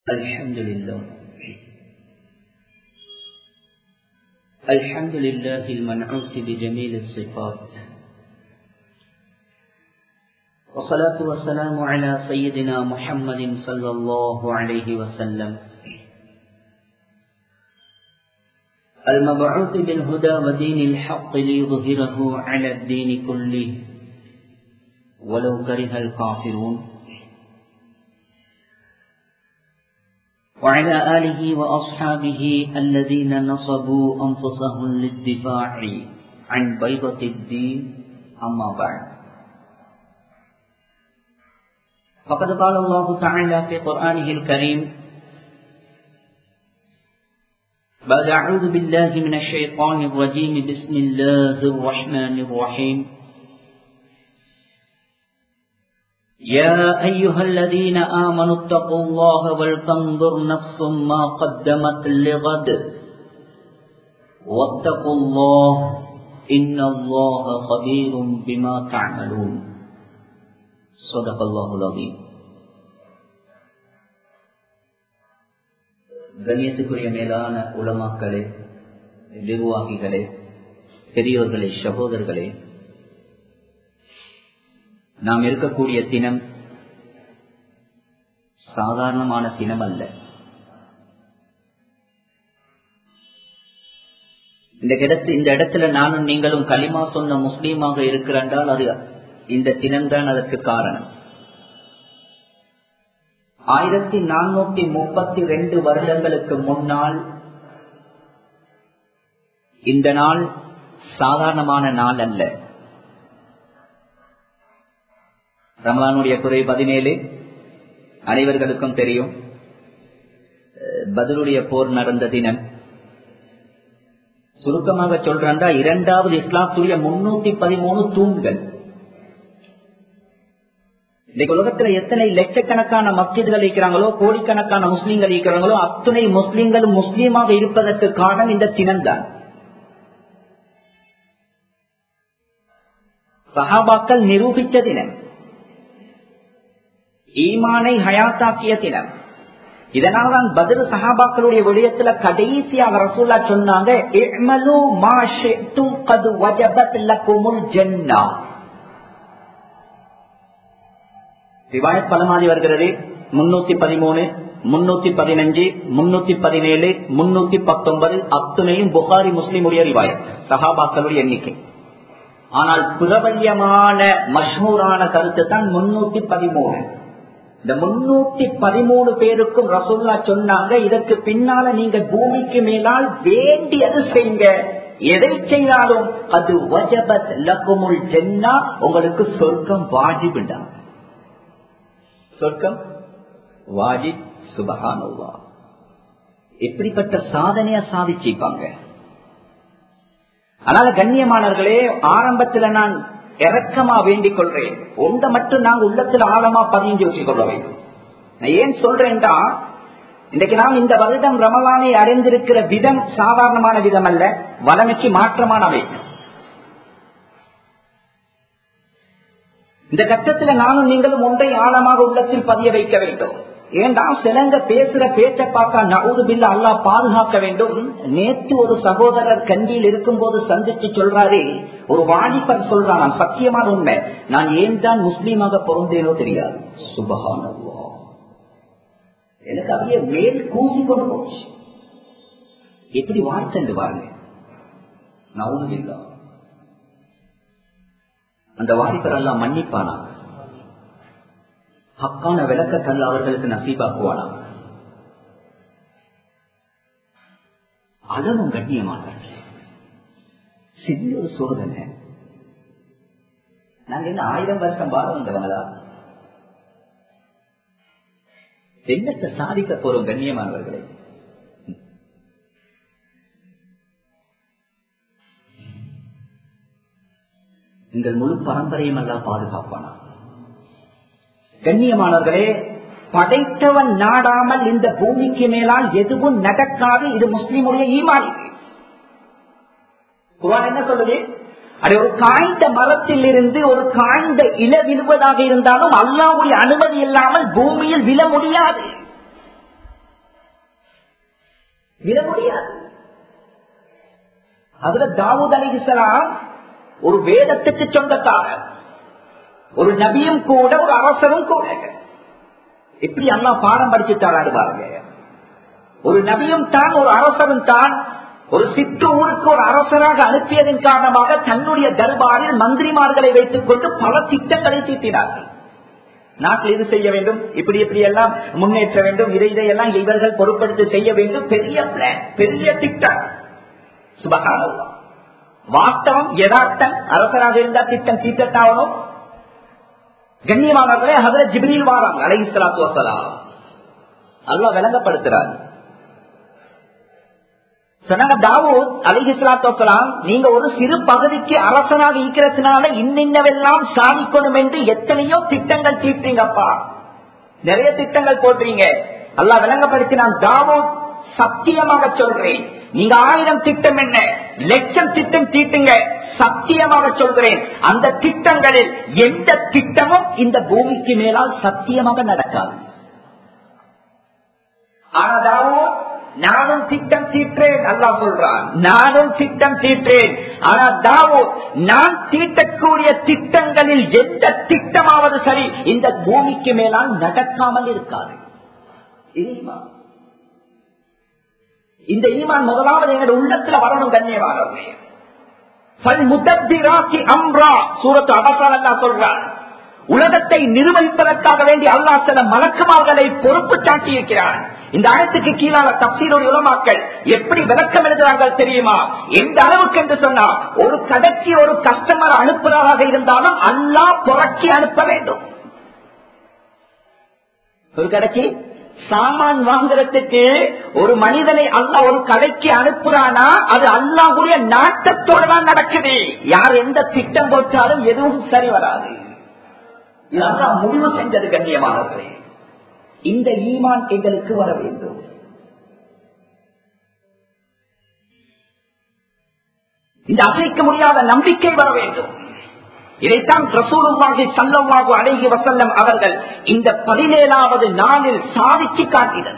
الحمد لله الحمد لله المنعوت بجميل الصفات والصلاة والسلام على سيدنا محمد صلى الله عليه وسلم المبعوث بالهدى ودين الحق ليظهره على الدين كله ولو كره الكافرون وعلى آله وأصحابه الذين نصبوا أنفسهم للدفاع عن بيضة الدين أما بعد فقد قال الله تعالى في قرآنه الكريم بعد أعوذ بالله من الشيطان الرجيم بسم الله الرحمن الرحيم يا أيها الذين آمنوا اتقوا الله ولتنظر نفس ما قدمت لغد واتقوا الله إن الله خبير بما تعملون صدق الله العظيم கண்ணியத்துக்குரிய மேலான உலமாக்களே நிர்வாகிகளே பெரியோர்களே சகோதரர்களே நாம் இருக்கக்கூடிய தினம் சாதாரணமான தினம் அல்ல இந்த இடத்து இந்த இடத்துல நானும் நீங்களும் களிமா சொன்ன முஸ்லீமாக இருக்கிறால் அது இந்த தினம்தான் அதற்கு காரணம் ஆயிரத்தி நானூத்தி முப்பத்தி ரெண்டு வருடங்களுக்கு முன்னால் இந்த நாள் சாதாரணமான நாள் அல்ல ரமலானுடைய குறை பதினேழு அனைவர்களுக்கும் தெரியும் பதிலுடைய போர் நடந்த தினம் சுருக்கமாக சொல்றா இரண்டாவது இஸ்லாத்துடைய முன்னூத்தி பதிமூணு தூண்கள் இன்னைக்கு உலகத்துல எத்தனை லட்சக்கணக்கான மஸ்ஜிதுகள் இருக்கிறாங்களோ கோடிக்கணக்கான முஸ்லீம்கள் இருக்கிறாங்களோ அத்தனை முஸ்லீம்கள் முஸ்லீமாக இருப்பதற்கு காரணம் இந்த தினம்தான் சஹாபாக்கள் நிரூபித்த தினம் ஈமானை ஹயாத்தாக்கிய தினம் இதனால்தான் பதில் சஹாபாக்களுடைய விடயத்துல கடைசியாக ரசூல்லா சொன்னாங்க ரிவாயத் பலமாதி வருகிறது முன்னூத்தி பதிமூணு முன்னூத்தி பதினஞ்சு முன்னூத்தி பதினேழு முன்னூத்தி பத்தொன்பது அத்துணையும் புகாரி முஸ்லிமுடைய ரிவாயத் சஹாபாக்களுடைய எண்ணிக்கை ஆனால் பிரபல்யமான மஷ்மூரான கருத்து தான் முன்னூத்தி பதிமூணு இந்த முன்னூத்தி பதிமூணு பேருக்கும் ரசோல்லா சொன்னாங்க இதற்கு பின்னால நீங்க பூமிக்கு மேலால் வேண்டியது செய்யுங்க எதை செய்தாலும் அது வஜபத் லக்குமுல் ஜென்னா உங்களுக்கு சொர்க்கம் வாஜிபிண்டா சொர்க்கம் வாஜிப் சுபகானுவா எப்படிப்பட்ட சாதனைய சாதிச்சிருப்பாங்க அதனால கண்ணியமானவர்களே ஆரம்பத்துல நான் இறக்கமா வேண்டிக் கொள்றேன் ஒன்றை மட்டும் நாங்க உள்ளத்துல ஆழமா பதிஞ்சு வச்சுக்கொள்ள வேண்டும் நான் ஏன் சொல்றேன்டா இன்றைக்கு நாம் இந்த வருடம் ரமலானை அறிந்திருக்கிற விதம் சாதாரணமான விதம் அல்ல வளமைக்கு மாற்றமானவை இந்த கட்டத்துல நானும் நீங்களும் ஒன்றை ஆழமாக உள்ளத்தில் பதிய வைக்க வேண்டும் ஏண்டா சிலங்க பேசுற பேச்ச பார்த்தா நவுது பில்ல அல்லா பாதுகாக்க வேண்டும் நேற்று ஒரு சகோதரர் கண்டியில் இருக்கும் போது சந்திச்சு சொல்றாரு ஒரு வாலிபர் சொல்றான் சத்தியமான உண்மை நான் ஏன் தான் முஸ்லீமாக பிறந்தேனோ தெரியாது சுபகானவோ எனக்கு அப்படியே மேல் கூசி கொண்டு போச்சு எப்படி வார்த்தை பாருங்க நவுது இல்லா அந்த வாலிபர் எல்லாம் மன்னிப்பானா ஹக்கான விளக்கத்தல்ல அவர்களுக்கு நசீபாக்குவானா அளவும் கண்ணியமானவர்கள் சிறிய ஒரு சோதனை நாங்க என்ன ஆயிரம் வருஷம் வாழ வந்தவங்களா என்னத்தை சாதிக்க போறோம் கண்ணியமானவர்களை எங்கள் முழு பரம்பரையும் எல்லாம் பாதுகாப்பானா கண்ணியமானவர்களே படைத்தவன் நாடாமல் இந்த பூமிக்கு மேலால் எதுவும் நடக்காது இது முஸ்லீமுடைய ஈமான் என்ன சொல்லுது அது ஒரு காய்ந்த மரத்தில் இருந்து ஒரு காய்ந்த இல விழுவதாக இருந்தாலும் அல்லாவுடைய அனுமதி இல்லாமல் பூமியில் விழ முடியாது விட முடியாது அதுல தாவூத் அலிஹிசலாம் ஒரு வேதத்துக்கு சொந்தக்காரர் ஒரு நபியும் கூட ஒரு அரசரும் கூட எப்படி அண்ணா பாடம் படிச்சுட்டாரு பாருங்க ஒரு நபியும் தான் ஒரு அரசரும் தான் ஒரு சிற்று ஊருக்கு ஒரு அரசராக அனுப்பியதன் காரணமாக தன்னுடைய தர்பாரில் மந்திரிமார்களை வைத்துக் கொண்டு பல திட்டங்களை தீட்டினார்கள் நாட்டில் இது செய்ய வேண்டும் இப்படி இப்படி எல்லாம் முன்னேற்ற வேண்டும் இதை இதையெல்லாம் இவர்கள் பொருட்படுத்தி செய்ய வேண்டும் பெரிய பிளான் பெரிய திட்டம் சுபகான வாஸ்தவம் யதார்த்தம் அரசராக இருந்தா திட்டம் தீட்டத்தாவணும் கண்ணியமானவர்களே அதுல ஜிபிரில் வாராங்க அலை இஸ்லாத்து வசலாம் அல்லா விளங்கப்படுத்துறாரு சொன்னாங்க தாவூத் அலிஹி வசலாம் நீங்க ஒரு சிறு பகுதிக்கு அரசனாக இருக்கிறதுனால இன்னின்னவெல்லாம் சாதிக்கணும் என்று எத்தனையோ திட்டங்கள் தீட்டுறீங்கப்பா நிறைய திட்டங்கள் போடுறீங்க அல்லா விளங்கப்படுத்தினான் தாவூத் சத்தியமாக சொல்றேன் நீங்க ஆயிரம் திட்டம் என்ன லட்சம் திட்டம் தீட்டுங்க சத்தியமாக சொல்கிறேன் அந்த திட்டங்களில் எந்த திட்டமும் இந்த பூமிக்கு மேலால் சத்தியமாக நடக்காது ஆனதாவோ நானும் திட்டம் தீற்றேன் அல்லா சொல்றான் நானும் திட்டம் தீற்றேன் ஆனா தாவோ நான் தீட்டக்கூடிய திட்டங்களில் எந்த திட்டமாவது சரி இந்த பூமிக்கு மேலால் நடக்காமல் இருக்காது இந்த ஈமான் முதலாவது எங்களுடைய உள்ளத்துல வரணும் கண்ணியமானவர்களே உலகத்தை நிர்வகிப்பதற்காக வேண்டி அல்லா சில மலக்குமார்களை பொறுப்பு சாட்டி இருக்கிறார் இந்த ஆயத்துக்கு கீழான தப்சீரோட உலமாக்கள் எப்படி விளக்கம் எழுதுறார்கள் தெரியுமா எந்த அளவுக்கு என்று சொன்னா ஒரு கடைக்கு ஒரு கஸ்டமர் அனுப்புறதாக இருந்தாலும் அல்லா புறக்கி அனுப்ப வேண்டும் ஒரு கடைக்கு சாமான் வாங்குறதுக்கு ஒரு மனிதனை அல்லா ஒரு கடைக்கு அனுப்புறானா அது அல்லாவுடைய நாட்டத்தோட தான் நடக்குது யார் எந்த திட்டம் போட்டாலும் எதுவும் சரி வராது இதெல்லாம் முடிவு செஞ்சது கண்ணியமானவர்களே இந்த ஈமான் எங்களுக்கு வர வேண்டும் இந்த அசைக்க முடியாத நம்பிக்கை வர வேண்டும் இதைத்தான் ரசூலுல்லாஹி சல்லல்லாஹு அலைஹி வஸல்லம் அவர்கள் இந்த பதினேழாவது நாளில் சாதிச்சு காட்டினர்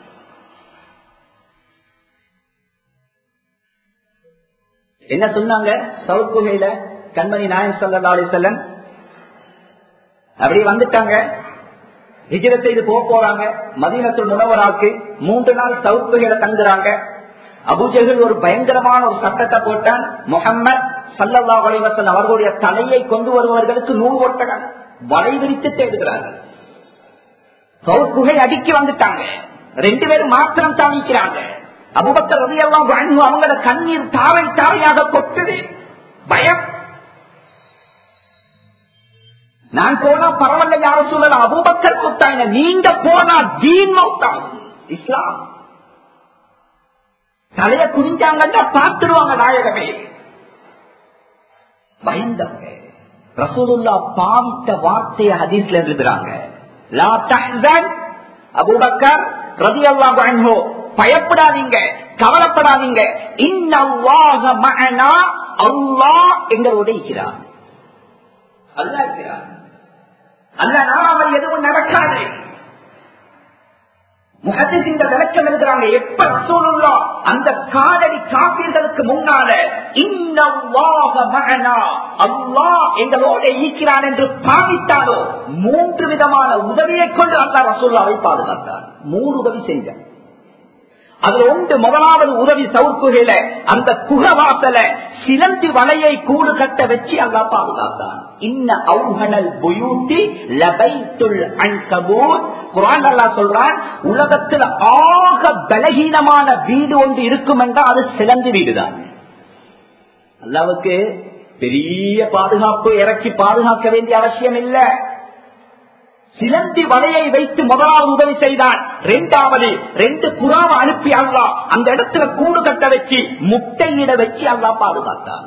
என்ன சொன்னாங்க சவுக்குகையில கண்மணி நாயன் சல்லா அலிசல்லன் அப்படி வந்துட்டாங்க ஹிஜரத் செய்து போக போறாங்க மதீனத்துள் முனவராக்கு மூன்று நாள் சவுக்குகையில தங்குறாங்க அபுஜகல் ஒரு பயங்கரமான ஒரு சட்டத்தை போட்டான் முகம்மது சல்லல்லா வலைவசன் அவர்களுடைய தலையை கொண்டு வருபவர்களுக்கு நூல் ஓட்டகம் வலை விரித்து தேடுகிறார்கள் குகை அடுக்கி வந்துட்டாங்க ரெண்டு பேரும் மாத்திரம் தாமிக்கிறாங்க அபுபக்கர் ரவியெல்லாம் அவங்களோட கண்ணீர் தாரை தாரையாக கொட்டுது பயம் நான் போனா பரவாயில்ல யாரும் சொல்லலாம் அபுபக்கர் மௌத்தாங்க நீங்க போனா தீன் மௌத்தாகும் இஸ்லாம் தலைய குனிஞ்சாங்கன்னா பார்த்துடுவாங்க நாயகமே பயந்தவங்க ரசூலுல்லா பாவித்த வார்த்தைய ஹதீஸ்ல எழுதுறாங்க லா தஹ்சன் அபூபக்கர் ரலியல்லாஹு அன்ஹு பயப்படாதீங்க கவலைப்படாதீங்க இன்னல்லாஹ மஅனா அல்லாஹ் எங்களோட இருக்கிறார் அல்லாஹ் இருக்கிறார் அல்லாஹ் நாம எதுவும் நடக்காது முகத்தின் விளக்கம் எழுதுறாங்க எப்ப ரசூலுல்லா அந்த காதலி காப்பீர்களுக்கு முன்னால அல்லா எங்களோட ஈக்கிறான் என்று பாவித்தாலோ மூன்று விதமான உதவியை கொண்டு அல்லா ரசூல்லாவை பாதுகாத்தார் மூணு உதவி செஞ்சார் அதுல ஒன்று முதலாவது உதவி சவுக்குகையில அந்த குகவாசல சிலந்தி வலையை கூடு கட்ட வச்சு அல்லா பாதுகாத்தான் இன்ன அவுகனல் புயூட்டி லபைத்துல் அன்கபூர் குரான் அல்லா சொல்றான் உலகத்தில் ஆக பலகீனமான வீடு ஒன்று இருக்கும் என்றால் அது சிலந்தி வீடுதான் அல்லாவுக்கு பெரிய பாதுகாப்பு இறக்கி பாதுகாக்க வேண்டிய அவசியம் இல்லை சிலந்தி வலையை வைத்து முதலாவது உதவி செய்தான் இரண்டாவது ரெண்டு புறாவை அனுப்பி அல்லா அந்த இடத்துல கூடு கட்ட வச்சு முட்டையிட வச்சு அல்லா பாதுகாத்தான்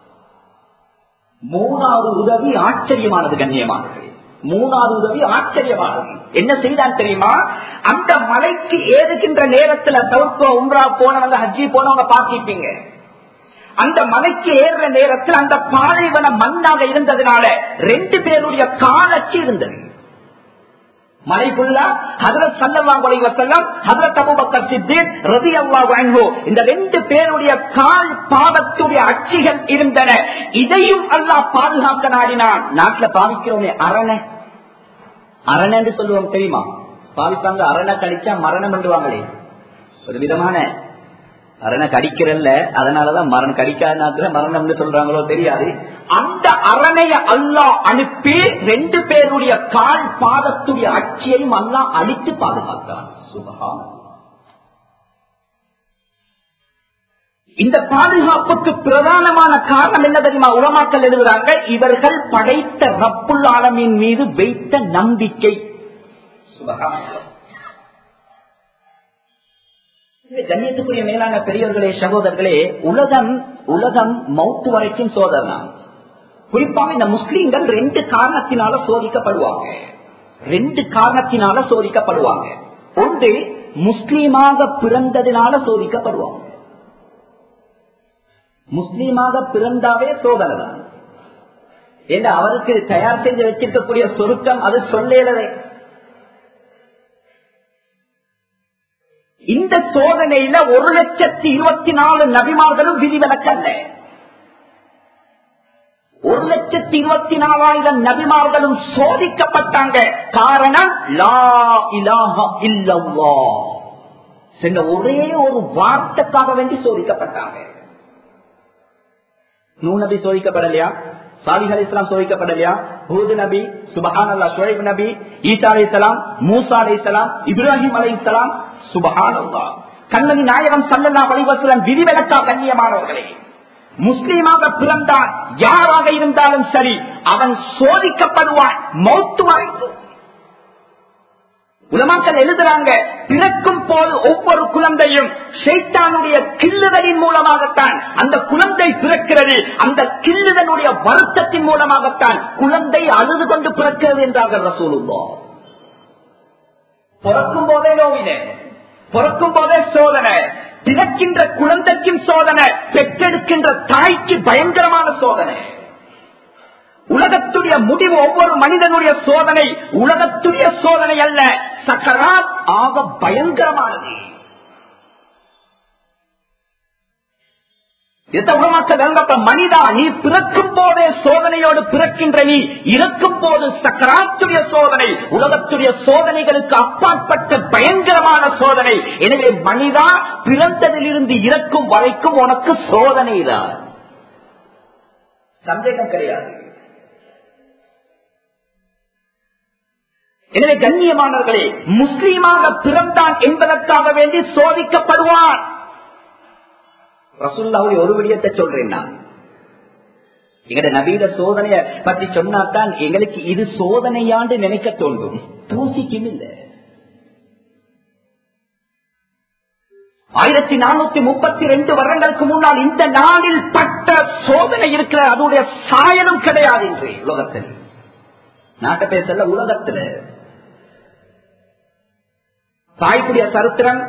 மூணாவது உதவி ஆச்சரியமானது கண்ணியமானது மூணாவது உதவி ஆச்சரியமானது என்ன செய்தான் தெரியுமா அந்த மலைக்கு ஏறுகின்ற நேரத்துல தவிர்க்க உம்ரா போனவங்க ஹஜ்ஜி போனவங்க பாக்கிப்பீங்க அந்த மலைக்கு ஏறுற நேரத்தில் அந்த பாலைவன மண்ணாக இருந்ததுனால ரெண்டு பேருடைய காலச்சு இருந்தது மலைக்குள்ள ஹதரத் சல்லல்லாஹு அலைஹி வஸல்லம் ஹதரத் அபூபக்கர் அபூபக்கர் சித்திக் ரலியல்லாஹு அன்ஹு இந்த ரெண்டு பேருடைய கால் பாதத்துடைய அச்சிகள் இருந்தன இதையும் அல்லாஹ் பாதுகாக்க நாடினான் நாட்டுல பாவிக்கிறோமே அரணை அரணை என்று சொல்லுவோம் தெரியுமா பாவிப்பாங்க அரணை கடிச்சா மரணம் பண்ணுவாங்களே ஒரு விதமான அரணை கடிக்கிறல்ல அதனாலதான் மரணம் கடிக்காத மரணம்னு சொல்றாங்களோ தெரியாது அந்த அரணைய அல்லாஹ் அனுப்பி ரெண்டு பேருடைய கால் பாதத்துடைய அச்சியையும் அல்லாஹ் அழித்து பாதுகாத்தான் சுபகான இந்த பாதுகாப்புக்கு பிரதானமான காரணம் என்ன தெரியுமா உலமாக்கல் எழுதுறாங்க இவர்கள் படைத்த ரப்புல் ஆலமின் மீது வைத்த நம்பிக்கை சுபகான கண்ணியத்துக்குரிய மேலான பெரியவர்களே சகோதரர்களே உலகம் உலகம் மௌத்து வரைக்கும் சோதனை குறிப்பாக இந்த முஸ்லீம்கள் ரெண்டு காரணத்தினால சோதிக்கப்படுவாங்க ரெண்டு காரணத்தினால சோதிக்கப்படுவாங்க ஒன்று முஸ்லீமாக பிறந்ததினால சோதிக்கப்படுவாங்க முஸ்லீமாக பிறந்தாவே சோதனை தான் ஏன்னா அவருக்கு தயார் செஞ்சு வச்சிருக்கக்கூடிய சொருக்கம் அது சொல்லேறதே இந்த சோதனையில ஒரு லட்சத்தி இருபத்தி நாலு நபிமார்களும் விதிவிலக்கல்ல ஒரு லட்சத்தி இருபத்தி நாலாயிரம் நபிமார்களும் சோதிக்கப்பட்டாங்க காரணம் லா இலாஹ இல்லவா சென்ற ஒரே ஒரு வார்த்தைக்காக வேண்டி சோதிக்கப்பட்டாங்க நூ நபி சோதிக்கப்படலையா சாலிஹ் அலி இஸ்லாம் சோதிக்கப்படலையா ஹூது நபி சுபஹான் அல்லா ஷுவைப் நபி ஈசா அலி இஸ்லாம் மூசா அலி இஸ்லாம் இப்ராஹிம் அலி இஸ்லாம் சுபஹான் அல்லா கண்ணகி நாயகம் சல்லல்லா வலிவசலம் விதிவிலக்கா கண்ணியமானவர்களே முஸ்லீமாக பிறந்தால் யாராக இருந்தாலும் சரி அவன் சோதிக்கப்படுவான் மௌத்து வரைக்கும் உலமாக்கள் எழுதுறாங்க பிறக்கும் போது ஒவ்வொரு குழந்தையும் ஷைத்தானுடைய கிள்ளுதலின் மூலமாகத்தான் அந்த குழந்தை பிறக்கிறது அந்த கிள்ளுதலுடைய வருத்தத்தின் மூலமாகத்தான் குழந்தை அழுது கொண்டு பிறக்கிறது என்றார்கள் ரசூலுல்லா பிறக்கும் போதே நோவினே பிறக்கும் போதே சோதனை பிறக்கின்ற குழந்தைக்கும் சோதனை பெற்றெடுக்கின்ற தாய்க்கு பயங்கரமான சோதனை உலகத்துடைய முடிவு ஒவ்வொரு மனிதனுடைய சோதனை உலகத்துடைய சோதனை அல்ல சக்கராத் ஆக பயங்கரமானது மனிதா நீ பிறக்கும் போதே சோதனையோடு பிறக்கின்ற நீ இறக்கும் போது சக்கராத்துடைய சோதனை உலகத்துடைய சோதனைகளுக்கு அப்பாற்பட்ட பயங்கரமான சோதனை எனவே மனிதா பிறந்ததிலிருந்து இறக்கும் வரைக்கும் உனக்கு சோதனை தான் சந்தேகம் கிடையாது எனவே கண்ணியமானவர்களே முஸ்லீமாக பிறந்தான் என்பதற்காக வேண்டி சோதிக்கப்படுவான் ரசுல்லாவுடைய ஒரு விடயத்தை சொல்றேன் நான் எங்கட நபீத சோதனைய பற்றி சொன்னாத்தான் எங்களுக்கு இது சோதனையாண்டு நினைக்க தோன்றும் தூசிக்கும் இல்லை ஆயிரத்தி நானூத்தி முப்பத்தி ரெண்டு வருடங்களுக்கு முன்னால் இந்த நாளில் பட்ட சோதனை இருக்கிற அதனுடைய சாயலும் கிடையாது என்று உலகத்தில் நாட்டை பேசல உலகத்தில் தாய்க்குடிய சரித்திரம்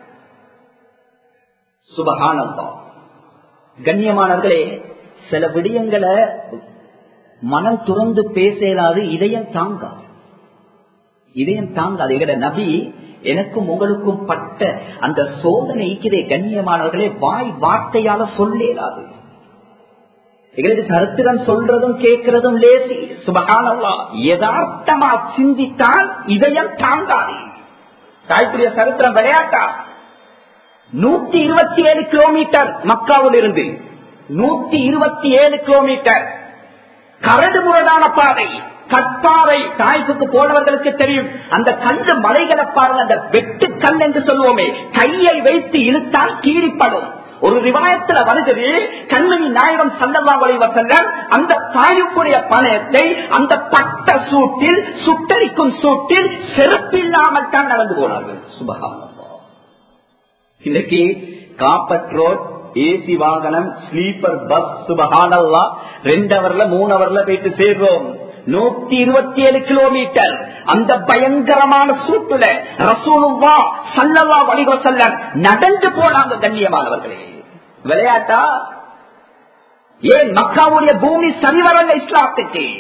சுபகானந்தா கண்ணியமானவர்களே சில விடயங்களை மனம் துறந்து பேசலாது இதயம் தாங்க இதயம் தாங்காது எங்கட நபி எனக்கும் உங்களுக்கும் பட்ட அந்த சோதனைக்கு கண்ணியமானவர்களே வாய் வார்த்தையால சொல்லேலாது எங்களுக்கு சரித்திரம் சொல்றதும் கேட்கிறதும் லேசி சுபகானல்லா யதார்த்தமா சிந்தித்தால் இதயம் தாங்காது தாய்க்குரிய சரித்திரம் விளையாட்டா நூத்தி இருபத்தி ஏழு கிலோமீட்டர் மக்காவில் இருந்து நூத்தி இருபத்தி ஏழு கிலோமீட்டர் கரடு முரடான பாதை கற்பாறை தாய்ப்புக்கு போனவர்களுக்கு தெரியும் அந்த கன்று மலைகளை பாருங்க அந்த வெட்டு கல் என்று சொல்லுவோமே கையை வைத்து இழுத்தால் கீறிப்படும் ஒரு ரிவாயத்துல வருகிறது கண்மணி நாயகம் சல்லல்லா வலைவசல்லம் அந்த தாயுக்குடைய பணத்தை அந்த பட்ட சூட்டில் சுட்டரிக்கும் சூட்டில் செருப்பில்லாமல் தான் நடந்து போனார்கள் சுபகாமம் இன்னைக்கு காப்பட் ரோட் ஏசி வாகனம் ஸ்லீப்பர் பஸ் சுபகானல்லா ரெண்டு அவர்ல மூணு அவர்ல போயிட்டு சேர்றோம் நூத்தி இருபத்தி ஏழு கிலோமீட்டர் அந்த பயங்கரமான சூட்டுல ரசூலுவா சல்லவா வணிக செல்ல நடந்து போனாங்க கண்ணியமானவர்களே விளையாட்டா ஏன் மக்காவுடைய பூமி சரிவரங்க இஸ்லாத்துக்கு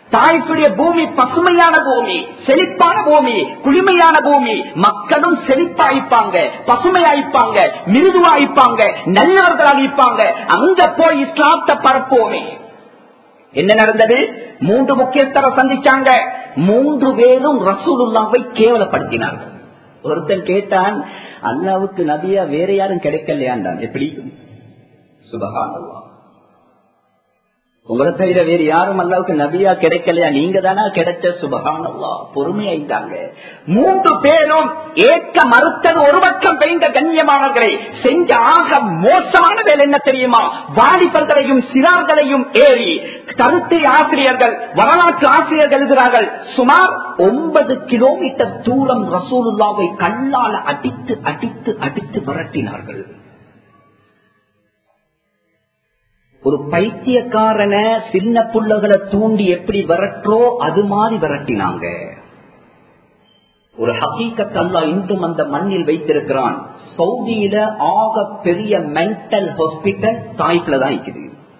தாய்க்குரிய பூமி பசுமையான பூமி செழிப்பான பூமி குளிமையான பூமி மக்களும் செழிப்பாய்ப்பாங்க பசுமையாய்ப்பாங்க மிருதுவாய்ப்பாங்க நல்லவர்களாகிப்பாங்க அங்க போய் இஸ்லாத்தை பரப்போமே என்ன நடந்தது மூன்று முக்கியஸ்தரை சந்திச்சாங்க மூன்று பேரும் ரசூலுல்லாவை கேவலப்படுத்தினார்கள் ஒருத்தன் கேட்டான் அல்லாவுக்கு நபியா வேற யாரும் கிடைக்கலையாண்டான் எப்படி சுபகானல்லா உங்களை தவிர வேறு யாரும் அல்லாவுக்கு நபியா கிடைக்கலையா நீங்க தானா கிடைச்ச சுபகானல்லா பொறுமையாயிட்டாங்க மூன்று பேரும் ஏற்க மறுத்தது ஒரு பக்கம் பெய்ந்த கண்ணியமானவர்களை செஞ்ச ஆக மோசமான வேலை என்ன தெரியுமா வாலிபர்களையும் சிறார்களையும் ஏறி கருத்தை ஆசிரியர்கள் வரலாற்று ஆசிரியர்கள் எழுதுகிறார்கள் சுமார் ஒன்பது கிலோமீட்டர் தூரம் ரசூலுல்லாவை கல்லால் அடித்து அடித்து அடித்து விரட்டினார்கள் ஒரு பைத்தியக்காரன சின்ன புள்ளகளை தூண்டி எப்படி விரட்டோ அது மாதிரி விரட்டினாங்க ஒரு ஹகீக்கத் அல்லா இன்றும் அந்த மண்ணில் வைத்திருக்கிறான் சவுதியில ஆக பெரிய மென்டல் ஹாஸ்பிட்டல் தாய்ப்புல தான் இருக்குது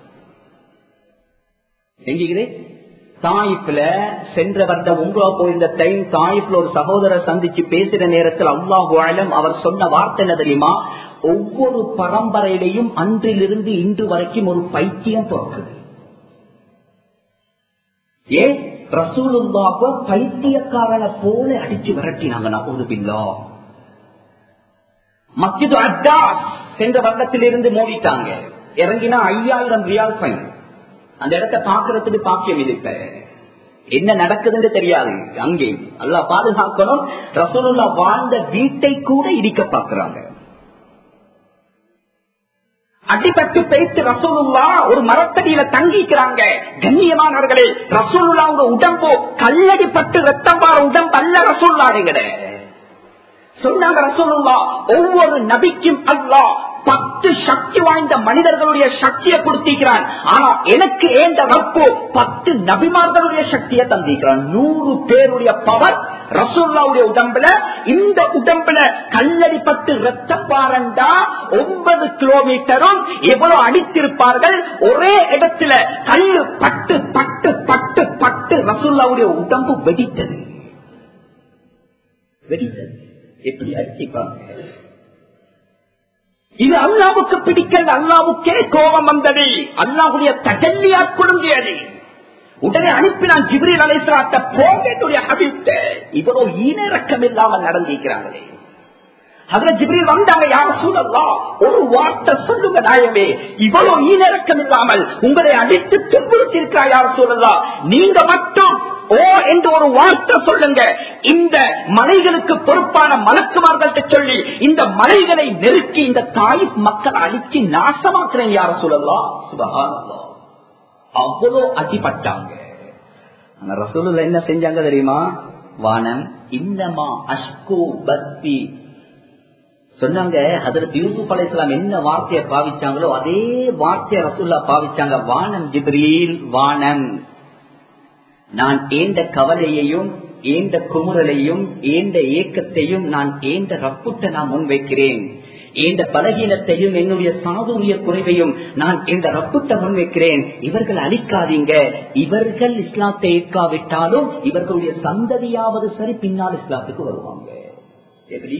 எங்கிக்குது தாயிப்ல சென்ற வருடம் உங்களா போயிருந்த டைம் தாயிப்ல ஒரு சகோதரர் சந்திச்சு பேசுற நேரத்தில் அல்லாஹு ஆலம் அவர் சொன்ன வார்த்தை என்ன தெரியுமா ஒவ்வொரு பரம்பரையிலையும் அன்றிலிருந்து இன்று வரைக்கும் ஒரு பைத்தியம் பிறக்குது ஏ ரசூலுல்லாக பைத்தியக்காரனை போல அடிச்சு விரட்டினாங்க நான் ஒரு பில்லா மஸ்ஜிது அட்டாஸ் சென்ற வருடத்தில் இருந்து மூடிட்டாங்க இறங்கினா ஐயாயிரம் ரியால் ஃபைன் அந்த இடத்தை பாக்குறதுக்கு பாக்கியம் இருக்க என்ன நடக்குதுன்னு தெரியாது அங்கே அல்லா பாதுகாக்கணும் ரசூலுல்லா வாழ்ந்த வீட்டை கூட இடிக்க பாக்குறாங்க அடிபட்டு பேச்சு ரசூலுல்லா ஒரு மரத்தடியில தங்கிக்கிறாங்க கண்ணியமானவர்களே ரசூலுல்லாவோட உடம்போ கல்லடிப்பட்டு ரத்தம் பார உடம்பு அல்ல ரசூல்லாடுகிற சொன்னாங்க ரசூலுல்லா ஒவ்வொரு நபிக்கும் அல்லா பத்து சக்தி வாய்ந்த மனிதர்களுடைய சக்தியை கொடுத்திருக்கிறான் ஆனா எனக்கு ஏந்த ரப்போ பத்து நபிமார்களுடைய சக்தியை தந்திருக்கிறான் நூறு பேருடைய பவர் ரசூல்லாவுடைய உடம்புல இந்த உடம்புல கல்லடிப்பட்டு ரத்தம் பாரண்டா ஒன்பது கிலோமீட்டரும் எவ்வளவு அடித்திருப்பார்கள் ஒரே இடத்துல கல்லு பட்டு பட்டு பட்டு பட்டு ரசூல்லாவுடைய உடம்பு வெடித்தது வெடித்தது எப்படி அடிச்சிப்பாங்க இது அல்லாவுக்கு பிடிக்கிறது அல்லாவுக்கே கோபம் வந்தது அல்லாவுடைய தஜல்லியா குடுங்கியது உடனே அனுப்பினான் ஜிப்ரில் அலைசலாட்ட போகக்கூடிய ஹபிப்ட இவரோ ஈனரக்கம் இல்லாமல் நடந்திருக்கிறாங்களே அதுல ஜிப்ரில் வந்தாங்க யார சூழல்லா ஒரு வார்த்தை சொல்லுங்க நாயமே இவ்வளவு ஈனரக்கம் இல்லாமல் உங்களை அடித்து துன்புறுத்திருக்கிறார் யார சூழல்லா நீங்க மட்டும் ஓ என்று ஒரு வார்த்தை சொல்லுங்க இந்த மலைகளுக்கு பொறுப்பான மலக்குமார்கள்ட்ட சொல்லி இந்த மலைகளை நெருக்கி இந்த தாய் மக்கள் அழிச்சு நாசமாக்குறேன் யார சொல்லலாம் சுபகானல்லா அவ்வளோ அடிபட்டாங்க ரசூலுல என்ன செஞ்சாங்க தெரியுமா வானம் இன்னமா அஷ்கோ பக்தி சொன்னாங்க அதற்கு யூசுப் அலைசலாம் என்ன வார்த்தையை பாவிச்சாங்களோ அதே வார்த்தையை ரசூல்லா பாவிச்சாங்க வானம் ஜிப்ரீல் வானம் நான் ஏந்த கவலையையும் ஏந்த குமுறலையும் ஏந்த ஏக்கத்தையும் நான் ஏந்த ரப்புட்ட நான் முன்வைக்கிறேன் ஏந்த பலகீனத்தையும் என்னுடைய சாதுரிய குறைவையும் நான் இந்த ரப்புட்ட முன்வைக்கிறேன் இவர்கள் அழிக்காதீங்க இவர்கள் இஸ்லாத்தை ஏற்காவிட்டாலும் இவர்களுடைய சந்ததியாவது சரி பின்னால் இஸ்லாத்துக்கு வருவாங்க எப்படி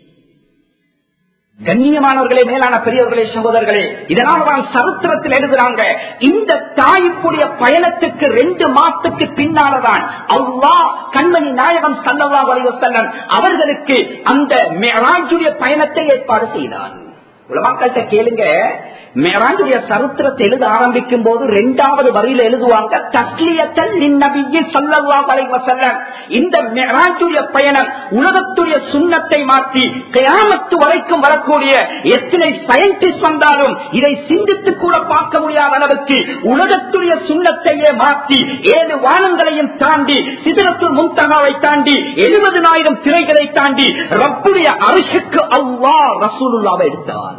கண்ணியமானவர்களே மேலான பெரியவர்களே சகோதரர்களே இதனால் தான் சரித்திரத்தில் எழுதுறாங்க இந்த தாய்ப்புடைய பயணத்துக்கு ரெண்டு மாசத்துக்கு பின்னால்தான் அவ்வா கண்மணி நாயகம் சல்லவா வலிவசல்லன் அவர்களுக்கு அந்த மேராஜுடைய பயணத்தை ஏற்பாடு செய்தான் உலமாக்கள்கிட்ட கேளுங்க மேராஜுடைய சரித்திரத்தை எழுத ஆரம்பிக்கும் போது இரண்டாவது வரியில எழுதுவாங்க தஸ்லியத்தல் சொல்லவா வலைவசல்லன் இந்த மேராஜுடைய பயணம் உலகத்துடைய சுண்ணத்தை மாற்றி கயாமத்து வரைக்கும் வரக்கூடிய எத்தனை சயின்டிஸ்ட் வந்தாலும் இதை சிந்தித்து கூட பார்க்க முடியாத அளவுக்கு உலகத்துடைய சுண்ணத்தையே மாற்றி ஏழு வானங்களையும் தாண்டி சிதறத்து முன்தகாவை தாண்டி எழுபதனாயிரம் திரைகளை தாண்டி ரப்புடைய அரிசுக்கு அவ்வா ரசூலுல்லாவை எடுத்தார்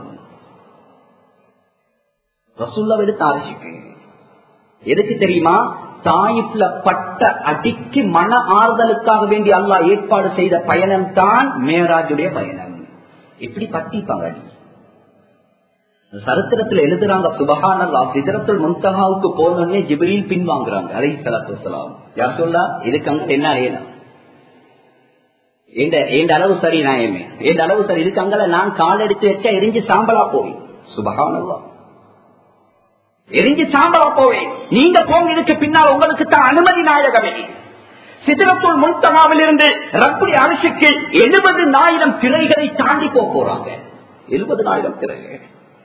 ரசூல்லா எடுத்த அரிசிக்கு எதுக்கு தெரியுமா தாயிப்ல பட்ட அடிக்கு மன ஆறுதலுக்காக வேண்டி அல்லா ஏற்பாடு செய்த பயணம் தான் மேராஜுடைய பயணம் எப்படி பட்டிப்பாங்க அடி சரித்திரத்துல எழுதுறாங்க சுபஹானல்லா சிதறத்துல் முன்தகாவுக்கு போனோடனே ஜிபிரியில் பின்வாங்குறாங்க அலை சலாத்து வலாம் யார் சொல்லா இதுக்கு அங்க என்ன அறியலாம் எந்த அளவு சரி நாயமே எந்த அளவு சரி இதுக்கு அங்கல நான் கால் எடுத்து வச்சா எரிஞ்சு சாம்பலா போய் சுபஹானல்லா எரிஞ்சு சாம்பலா போவேன் நீங்க போங்க இதுக்கு பின்னால் உங்களுக்கு தான் அனுமதி நாயகமே சித்திரத்துள் முன்தகாவில் இருந்து ரப்புடி அரசுக்கு எழுபது ஆயிரம் திரைகளை தாண்டி போறாங்க எழுபது ஆயிரம் திரைகள்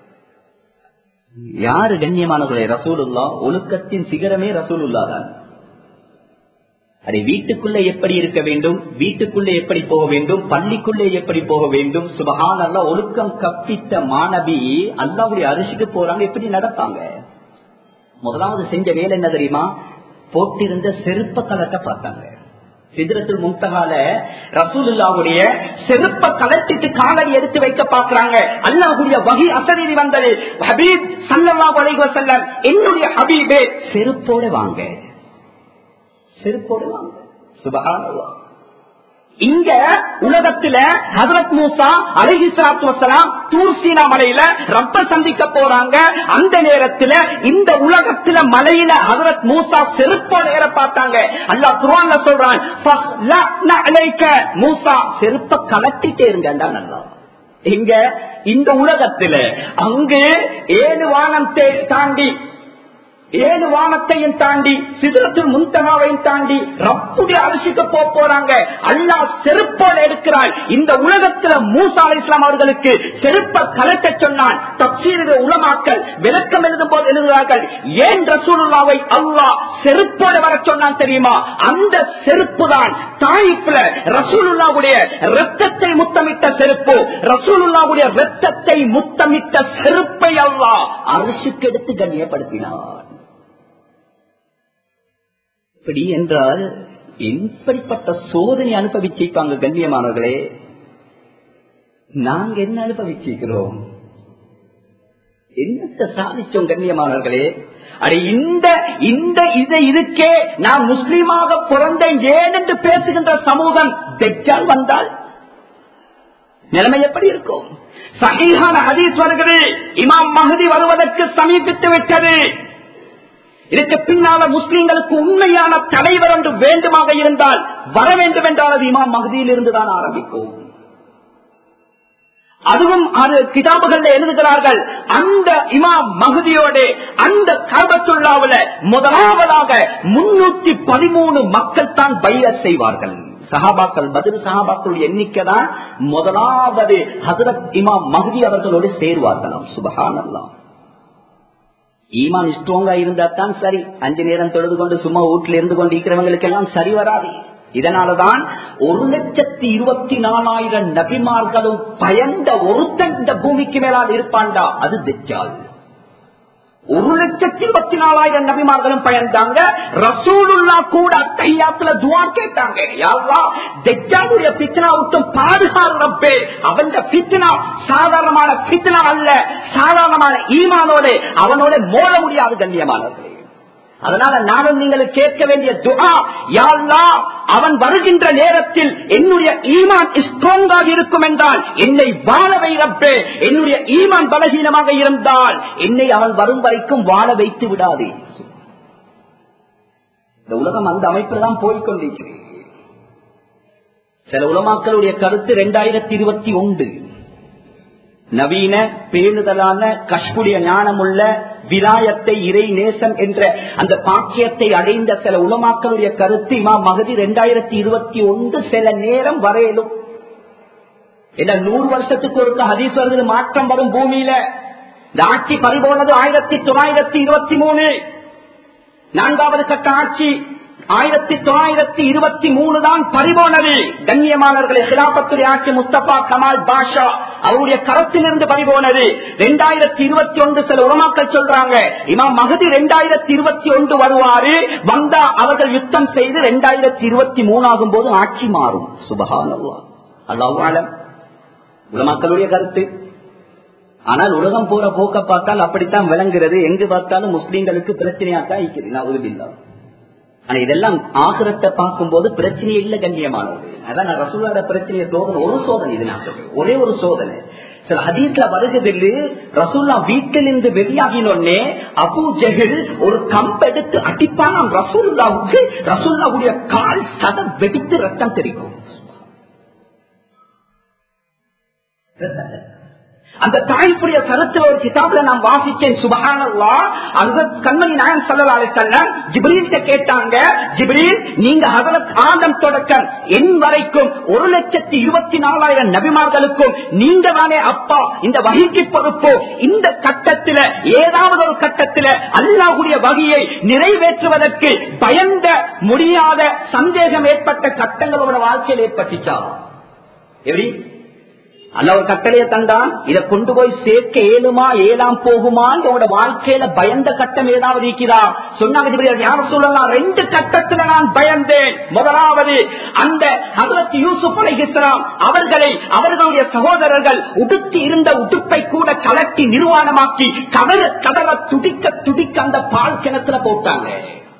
யாரு கண்ணியமானவர்களே ரசூலுல்லா ஒழுக்கத்தின் சிகரமே ரசூலுல்லா தான் அதை வீட்டுக்குள்ள எப்படி இருக்க வேண்டும் வீட்டுக்குள்ளே எப்படி போக வேண்டும் பள்ளிக்குள்ளே எப்படி போக வேண்டும் சுபகான் அல்ல ஒழுக்கம் கப்பித்த மாணவி அல்லாவுடைய அரிசிக்கு போறாங்க எப்படி நடப்பாங்க முதலாவது செஞ்ச வேலை என்ன தெரியுமா போட்டிருந்த செருப்ப கலட்ட பார்த்தாங்க சிதிரத்தில் முன்தகால ரசூலுல்லாவுடைய செருப்ப கலட்டிட்டு காலடி எடுத்து வைக்க பாக்குறாங்க அல்லாஹுடைய வகை அசரீதி வந்தது ஹபீப் சல்லல்லா வலைவ செல்லம் என்னுடைய ஹபீபே செருப்போட வாங்க செருப்போட வாங்க சுபகானல்லா இங்க உலகத்துல ஹசரத் மூசா அலஹி சலாத்து வசலாம் தூர்சீனா மலையில ரப்ப சந்திக்க போறாங்க அந்த நேரத்துல இந்த உலகத்துல மலையில ஹசரத் மூசா செருப்போட ஏற பார்த்தாங்க அல்லா குரான்ல சொல்றான் மூசா செருப்ப கலட்டிட்டே இருங்க நல்லா இங்க இந்த உலகத்துல அங்கு ஏழு வானம் தாண்டி ஏழு வானத்தையும் தாண்டி சிதறத்தில் முன்தமாவையும் தாண்டி ரப்புடைய அரசுக்கு போக போறாங்க அல்லா செருப்போட எடுக்கிறாள் இந்த உலகத்துல மூசா அலி இஸ்லாம் அவர்களுக்கு செருப்ப கலக்க சொன்னான் தப்சீர உலமாக்கல் விளக்கம் எழுதும் போது எழுதுகிறார்கள் ஏன் ரசூலுல்லாவை அல்லா செருப்போட வர சொன்னான் தெரியுமா அந்த செருப்பு தான் தாயிப்புல ரசூலுல்லாவுடைய ரத்தத்தை முத்தமிட்ட செருப்பு ரசூலுல்லாவுடைய ரத்தத்தை முத்தமிட்ட செருப்பை அல்லா அரசுக்கு எடுத்து கண்ணியப்படுத்தினார் இப்படி என்றால் எப்படிப்பட்ட சோதனை அனுபவிச்சிருப்பாங்க கண்ணியமானவர்களே நாங்க என்ன அனுபவிச்சிருக்கிறோம் என்னத்தை சாதிச்சோம் கண்ணியமானவர்களே அட இந்த இந்த இதை இருக்கே நான் முஸ்லீமாக பிறந்தேன் ஏன் என்று பேசுகின்ற சமூகம் தெச்சால் வந்தால் நிலைமை எப்படி இருக்கும் சகிஹான ஹதீஸ் வருகிறது இமாம் மகதி வருவதற்கு சமீபித்து விட்டது இதற்கு பின்னால முஸ்லீம்களுக்கு உண்மையான தலைவர் என்று வேண்டுமாக இருந்தால் வர வேண்டும் என்றால் அது இமாம் மகதியில் இருந்துதான் ஆரம்பிக்கும் அதுவும் அது கிதாபுகள் எழுதுகிறார்கள் அந்த இமாம் மகுதியோடு அந்த கர்பத்துள்ளாவில முதலாவதாக முன்னூத்தி பதிமூணு மக்கள் தான் பைய செய்வார்கள் சஹாபாக்கள் பதில் சஹாபாக்கள் எண்ணிக்கை தான் முதலாவது ஹசரத் இமாம் மகுதி அவர்களோடு சேருவார்களாம் சுபகானல்லாம் ஈமான் ஸ்ட்ராங்கா இருந்தா தான் சரி அஞ்சு நேரம் தொழுது கொண்டு சும்மா வீட்டில் இருந்து கொண்டு இருக்கிறவங்களுக்கு எல்லாம் சரி வராது இதனாலதான் ஒரு லட்சத்தி இருபத்தி நாலாயிரம் நபிமார்களும் பயந்த ஒருத்தன் இந்த பூமிக்கு மேலால் இருப்பான்டா அது தெச்சால் ஒரு லட்சத்தி இருபத்தி நாலாயிரம் நபிமார்களும் பயந்தாங்க ரசூலுல்லா கூட கையாத்துல துவா கேட்டாங்க யாரா தெஜாவுடைய பித்னா விட்டும் பாதுகாப்பு அவன் பித்னா சாதாரணமான பித்னா அல்ல சாதாரணமான ஈமானோட அவனோட மோத முடியாது கண்ணியமானவர்களே அதனால நானும் நீங்கள் கேட்க வேண்டிய துகா யாழ்லா அவன் வருகின்ற நேரத்தில் என்னுடைய ஈமான் ஸ்ட்ராங்காக இருக்கும் என்றால் என்னை வாழ வைரப்பே என்னுடைய ஈமான் பலகீனமாக இருந்தால் என்னை அவன் வரும் வரைக்கும் வாழ வைத்து விடாதே இந்த உலகம் அந்த அமைப்பில் தான் போய்கொண்டிருக்கிறது சில உலமாக்களுடைய கருத்து இரண்டாயிரத்தி இருபத்தி ஒன்று நவீன பேணுதலான கஷ்புடைய ஞானமுள்ள விலாயத்தை இறை நேசம் என்ற அந்த பாக்கியத்தை அடைந்த சில உலமாக்களுடைய கருத்து இமா மகதி இரண்டாயிரத்தி இருபத்தி ஒன்று சில நேரம் வரையிலும் என்ன நூறு வருஷத்துக்கு ஒரு ஹதீஸ் வருது மாற்றம் வரும் பூமியில இந்த ஆட்சி பறிபோனது ஆயிரத்தி தொள்ளாயிரத்தி இருபத்தி மூணு நான்காவது கட்ட ஆட்சி ஆயிரத்தி தொள்ளாயிரத்தி இருபத்தி மூணு தான் பறிபோனது கண்ணியமானவர்களை சிலாபத்துடைய ஆட்சி முஸ்தபா கமால் பாஷா அவருடைய கரத்திலிருந்து பறிபோனது இரண்டாயிரத்தி இருபத்தி ஒன்று சில உரமாக்கள் சொல்றாங்க இமாம் மகதி இரண்டாயிரத்தி இருபத்தி ஒன்று வருவாரு வந்தா அவர்கள் யுத்தம் செய்து இரண்டாயிரத்தி இருபத்தி மூணு ஆகும் போது ஆட்சி மாறும் சுபகான் அல்லாஹ் உலமாக்களுடைய கருத்து ஆனால் உலகம் போற போக்க பார்த்தால் அப்படித்தான் விளங்குறது எங்கு பார்த்தாலும் முஸ்லீம்களுக்கு பிரச்சனையாத்தான் இருக்கிறது நான் உறுதியில்லா ஆனா இதெல்லாம் ஆகிரத்தை பார்க்கும் போது பிரச்சனையே இல்ல கண்ணியமானது அதான் நான் ரசூலோட பிரச்சனைய சோதனை ஒரு சோதனை இது நான் சொல்றேன் ஒரே ஒரு சோதனை சில ஹதீஸ்ல வருகிறது ரசூல்லா வீட்டிலிருந்து வெளியாகினோடனே அபு ஜெகில் ஒரு கம்பு எடுத்து அடிப்பானாம் ரசூல்லாவுக்கு ரசூல்லாவுடைய கால் சத வெடித்து ரத்தம் தெரிக்கும் அந்த தாய்ப்புடைய கருத்துல ஒரு கிதாப்ல நான் வாசிச்சேன் சுபகானல்லா அந்த கண்மணி நாயன் சொல்லலாலே சொல்ல ஜிப்ரீல்கிட்ட கேட்டாங்க ஜிப்ரீல் நீங்க ஹதரத் ஆதம் தொடக்கம் என் வரைக்கும் ஒரு லட்சத்தி இருபத்தி நாலாயிரம் நபிமார்களுக்கும் நீங்க தானே அப்பா இந்த வகைக்கு பொறுப்போ இந்த கட்டத்தில ஏதாவது ஒரு கட்டத்தில அல்லாஹுடைய வகையை நிறைவேற்றுவதற்கு பயந்த முடியாத சந்தேகம் ஏற்பட்ட கட்டங்களோட வாழ்க்கையில் ஏற்பட்டுச்சா எப்படி அல்ல ஒரு கட்டளையை தந்தான் இதை கொண்டு போய் சேர்க்க ஏழுமா ஏழாம் போகுமா உங்களோட வாழ்க்கையில பயந்த கட்டம் ஏதாவது இருக்கிறா சொன்னாங்க யார சொல்லலாம் ரெண்டு கட்டத்துல நான் பயந்தேன் முதலாவது அந்த ஹசரத் யூசுப் அலை இஸ்லாம் அவர்களை அவர்களுடைய சகோதரர்கள் உடுத்தி இருந்த உடுப்பை கூட கலட்டி நிர்வாணமாக்கி கதற கதற துடிக்க துடிக்க அந்த பால் கிணத்துல போட்டாங்க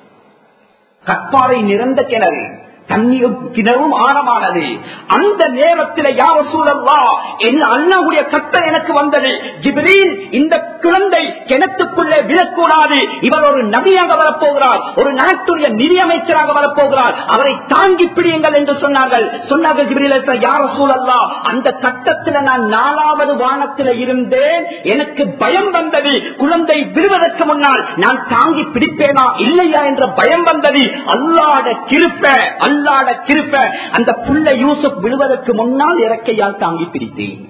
கற்பாறை நிறந்த கிணறு தண்ணீரும் கிணறும் ஆழமானது அந்த நேரத்தில் யார சூழல்லா என் அண்ணாவுடைய கட்டம் எனக்கு வந்தது ஜிப்ரீல் இந்த குழந்தை கிணத்துக்குள்ளே விழக்கூடாது இவர் ஒரு நபியாக வரப்போகிறார் ஒரு நாட்டுடைய நிதியமைச்சராக வரப்போகிறார் அவரை தாங்கி பிடியுங்கள் என்று சொன்னார்கள் சொன்னார்கள் ஜிப்ரீல் யார சூழல்லா அந்த கட்டத்தில் நான் நாலாவது வானத்தில் இருந்தேன் எனக்கு பயம் வந்தது குழந்தை விழுவதற்கு முன்னால் நான் தாங்கி பிடிப்பேனா இல்லையா என்ற பயம் வந்தது அல்லாட கிருப்ப அல்லாட கிருப்ப அந்த புள்ள யூசுப் விழுவதற்கு முன்னால் இறக்கையால் தாங்கி பிடித்தேன்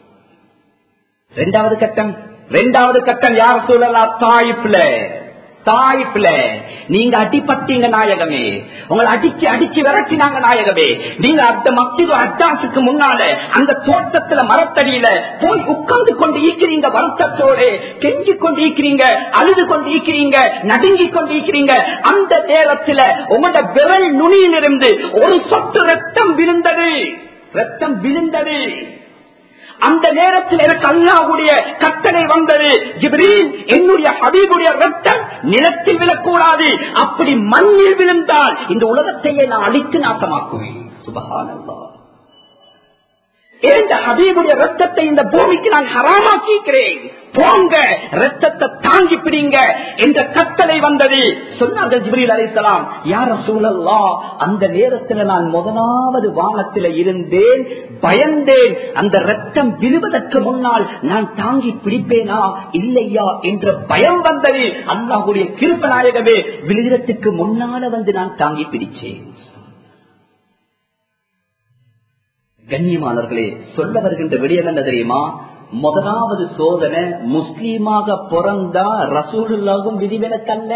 இரண்டாவது கட்டம் இரண்டாவது கட்டம் யார் சொல்லலாம் தாய்ப்புல தாய்ப்புல நீங்க அடிப்பட்டீங்க நாயகமே உங்களை அடிச்சு அடிச்சு விரட்டினாங்க நாயகமே நீங்க அந்த மத்திய அட்டாசுக்கு முன்னால அந்த தோட்டத்துல மரத்தடியில போய் உட்கார்ந்து கொண்டு ஈக்கிறீங்க வருத்தத்தோடு கெஞ்சி கொண்டு ஈக்கிறீங்க அழுது கொண்டு ஈக்கிறீங்க நடுங்கி கொண்டு ஈக்கிறீங்க அந்த நேரத்துல உங்களோட விரல் நுனியிலிருந்து ஒரு சொட்டு ரத்தம் விழுந்தது ரத்தம் விழுந்தது அந்த நேரத்தில் எனக்கு அல்லாவுடைய கட்டளை வந்தது ஜிப்ரீல் என்னுடைய ஹபீபுடைய ரத்தம் நிலத்தில் விழக்கூடாது அப்படி மண்ணில் விழுந்தால் இந்த உலகத்தையே நான் அழித்து நாசமாக்குவேன் சுபகானல்லா இந்த ஹபீபுடைய ரத்தத்தை இந்த பூமிக்கு நான் ஹராமாக்கிக்கிறேன் போங்க ரத்தத்தை தாங்கி பிடிங்க என்ற கட்டளை வந்தது சொன்னார்கள் ஜிப்ரீல் அலிசலாம் யார சூழல்லா அந்த நேரத்தில் நான் முதலாவது வானத்தில் இருந்தேன் பயந்தேன் அந்த ரத்தம் விழுவதற்கு முன்னால் நான் தாங்கி பிடிப்பேனா இல்லையா என்ற பயம் வந்தது அல்லாஹுடைய கிருப்பநாயகமே விழுகிறதுக்கு முன்னால வந்து நான் தாங்கி பிடிச்சேன் கண்ணியமானவர்களே சொல்ல வருகின்ற விடயம் என்ன தெரியுமா முதலாவது சோதனை முஸ்லீமாக பிறந்தா ரசூலுல்லாகும் விதிவிலக்கல்ல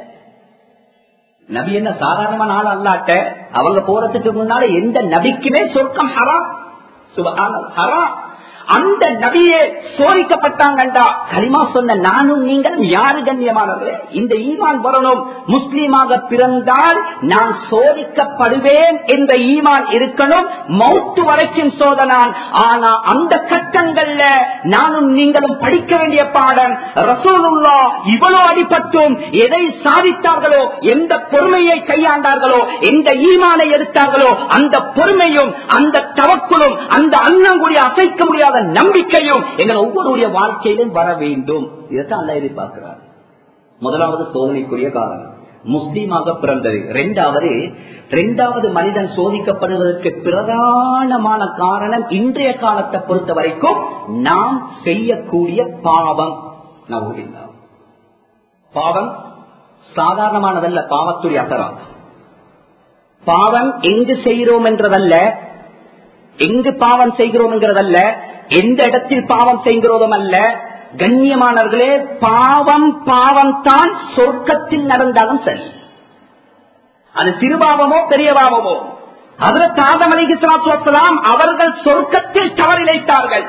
நபி என்ன சாதாரணமான ஆள் அல்லாட்ட அவங்க போறதுக்கு முன்னால எந்த நபிக்குமே சொர்க்கம் ஹராம் சுபகான ஹராம் அந்த நபியே சோதிக்கப்பட்டாங்கண்டா களிமா சொன்ன நானும் நீங்கள் யாரு கண்ணியமானவர்களே இந்த ஈமான் வரணும் முஸ்லீமாக பிறந்தால் நான் சோதிக்கப்படுவேன் என்ற ஈமான் இருக்கணும் மௌத்து வரைக்கும் சோதனான் ஆனா அந்த கட்டங்கள்ல நானும் நீங்களும் படிக்க வேண்டிய பாடம் ரசூலுல்லா இவ்வளவு அடிபட்டும் எதை சாதித்தார்களோ எந்த பொறுமையை கையாண்டார்களோ எந்த ஈமானை எடுத்தார்களோ அந்த பொறுமையும் அந்த தவக்குளும் அந்த அண்ணங்குடி அசைக்க முடியாத நம்பிக்கையும் எங்கள் ஒவ்வொருடைய வாழ்க்கையிலும் வர வேண்டும் இதைத்தான் அல்ல எதிர்பார்க்கிறார் முதலாவது சோதனைக்குரிய காரணம் முஸ்லீமாக பிறந்தது இரண்டாவது இரண்டாவது மனிதன் சோதிக்கப்படுவதற்கு பிரதானமான காரணம் இன்றைய காலத்தை பொறுத்த வரைக்கும் நாம் செய்யக்கூடிய பாவம் நவுகின்றோம் பாவம் சாதாரணமானதல்ல பாவத்துடைய அசரம் பாவம் எங்கு செய்கிறோம் என்றதல்ல எங்கு பாவம் செய்கிறோம் என்கிறதல்ல எந்த இடத்தில் பாவம் செய்கிறோதும் அல்ல கண்ணியமானவர்களே பாவம் பாவம் தான் சொர்க்கத்தில் நடந்தாலும் சரி அது திருபாவமோ பெரிய பாவமோ அதற்கு ஆதம் அலிகிஸ்லாம் அவர்கள் சொர்க்கத்தில் தவறிழைத்தார்கள்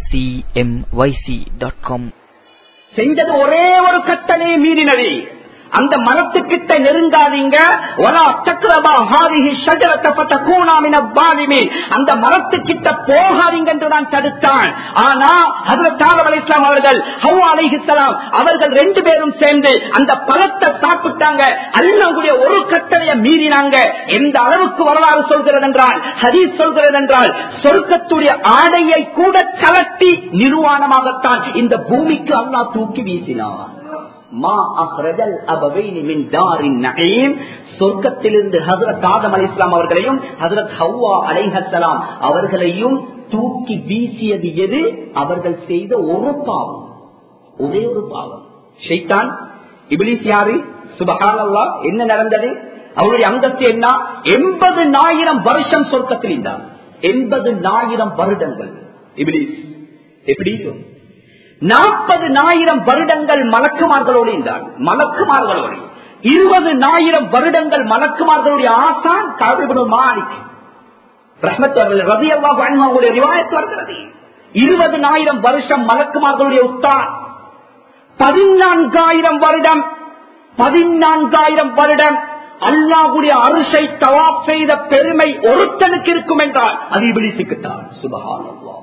www.acmyc.com செஞ்சது ஒரே ஒரு கட்டளை மீறினது அந்த மரத்துக்கிட்ட நெருங்காதீங்க வலா தக்ரபா ஹாதிஹி ஷஜரத ஃபதகூனா மின ஸாலிமீன் அந்த மரத்துக்கிட்ட போகாதீங்க என்று தான் தடுத்தான் ஆனா ஹஜ்ரத் ஆதம் அலைஹிஸ்ஸலாம் அவர்கள் ஹவ்வா அலைஹிஸ்ஸலாம் அவர்கள் ரெண்டு பேரும் சேர்ந்து அந்த பழத்தை சாப்பிட்டாங்க அல்லாஹ்வுடைய ஒரு கட்டளையை மீறினாங்க எந்த அளவுக்கு வரலாறு சொல்கிறது என்றால் ஹதீஸ் சொல்கிறது என்றால் சொர்க்கத்துடைய ஆடையை கூட கலட்டி நிர்வாணமாகத்தான் இந்த பூமிக்கு அல்லாஹ் தூக்கி வீசினார் மா அஹ்ரஜல் அபவைனி மின் தாரின் நஈம் சொர்க்கத்திலிருந்து ஹஜரத் ஆதம் அலைஹிஸ்ஸலாம் அவர்களையும் ஹஜரத் ஹவ்வா அலைஹஸ்ஸலாம் அவர்களையும் தூக்கி வீசியது எது அவர்கள் செய்த ஒரு பாவம் ஒரே ஒரு பாவம் ஷைத்தான் இபிலிஸ் யாரு சுபஹானல்லாஹ் என்ன நடந்தது அவருடைய அந்தஸ்து என்ன எண்பது நாயிரம் வருஷம் சொர்க்கத்தில் இருந்தார் எண்பது நாயிரம் வருடங்கள் இபிலிஸ் எப்படி நாற்பது நாயிரம் வருடங்கள் மலக்குமார்களோடு இருந்தார் மலக்குமார்களோடு இருபது நாயிரம் வருடங்கள் மலக்குமார்களுடைய ஆசான் காவிரி மாலிக் வருகிறது இருபது நாயிரம் வருஷம் மலக்குமார்களுடைய உஸ்தான் பதினான்காயிரம் வருடம் பதினான்காயிரம் வருடம் அல்லாஹுடைய அரிசை தவாப் செய்த பெருமை ஒருத்தனுக்கு இருக்கும் என்றால் அது இபிலிசுக்குத்தான் சுபகானல்லா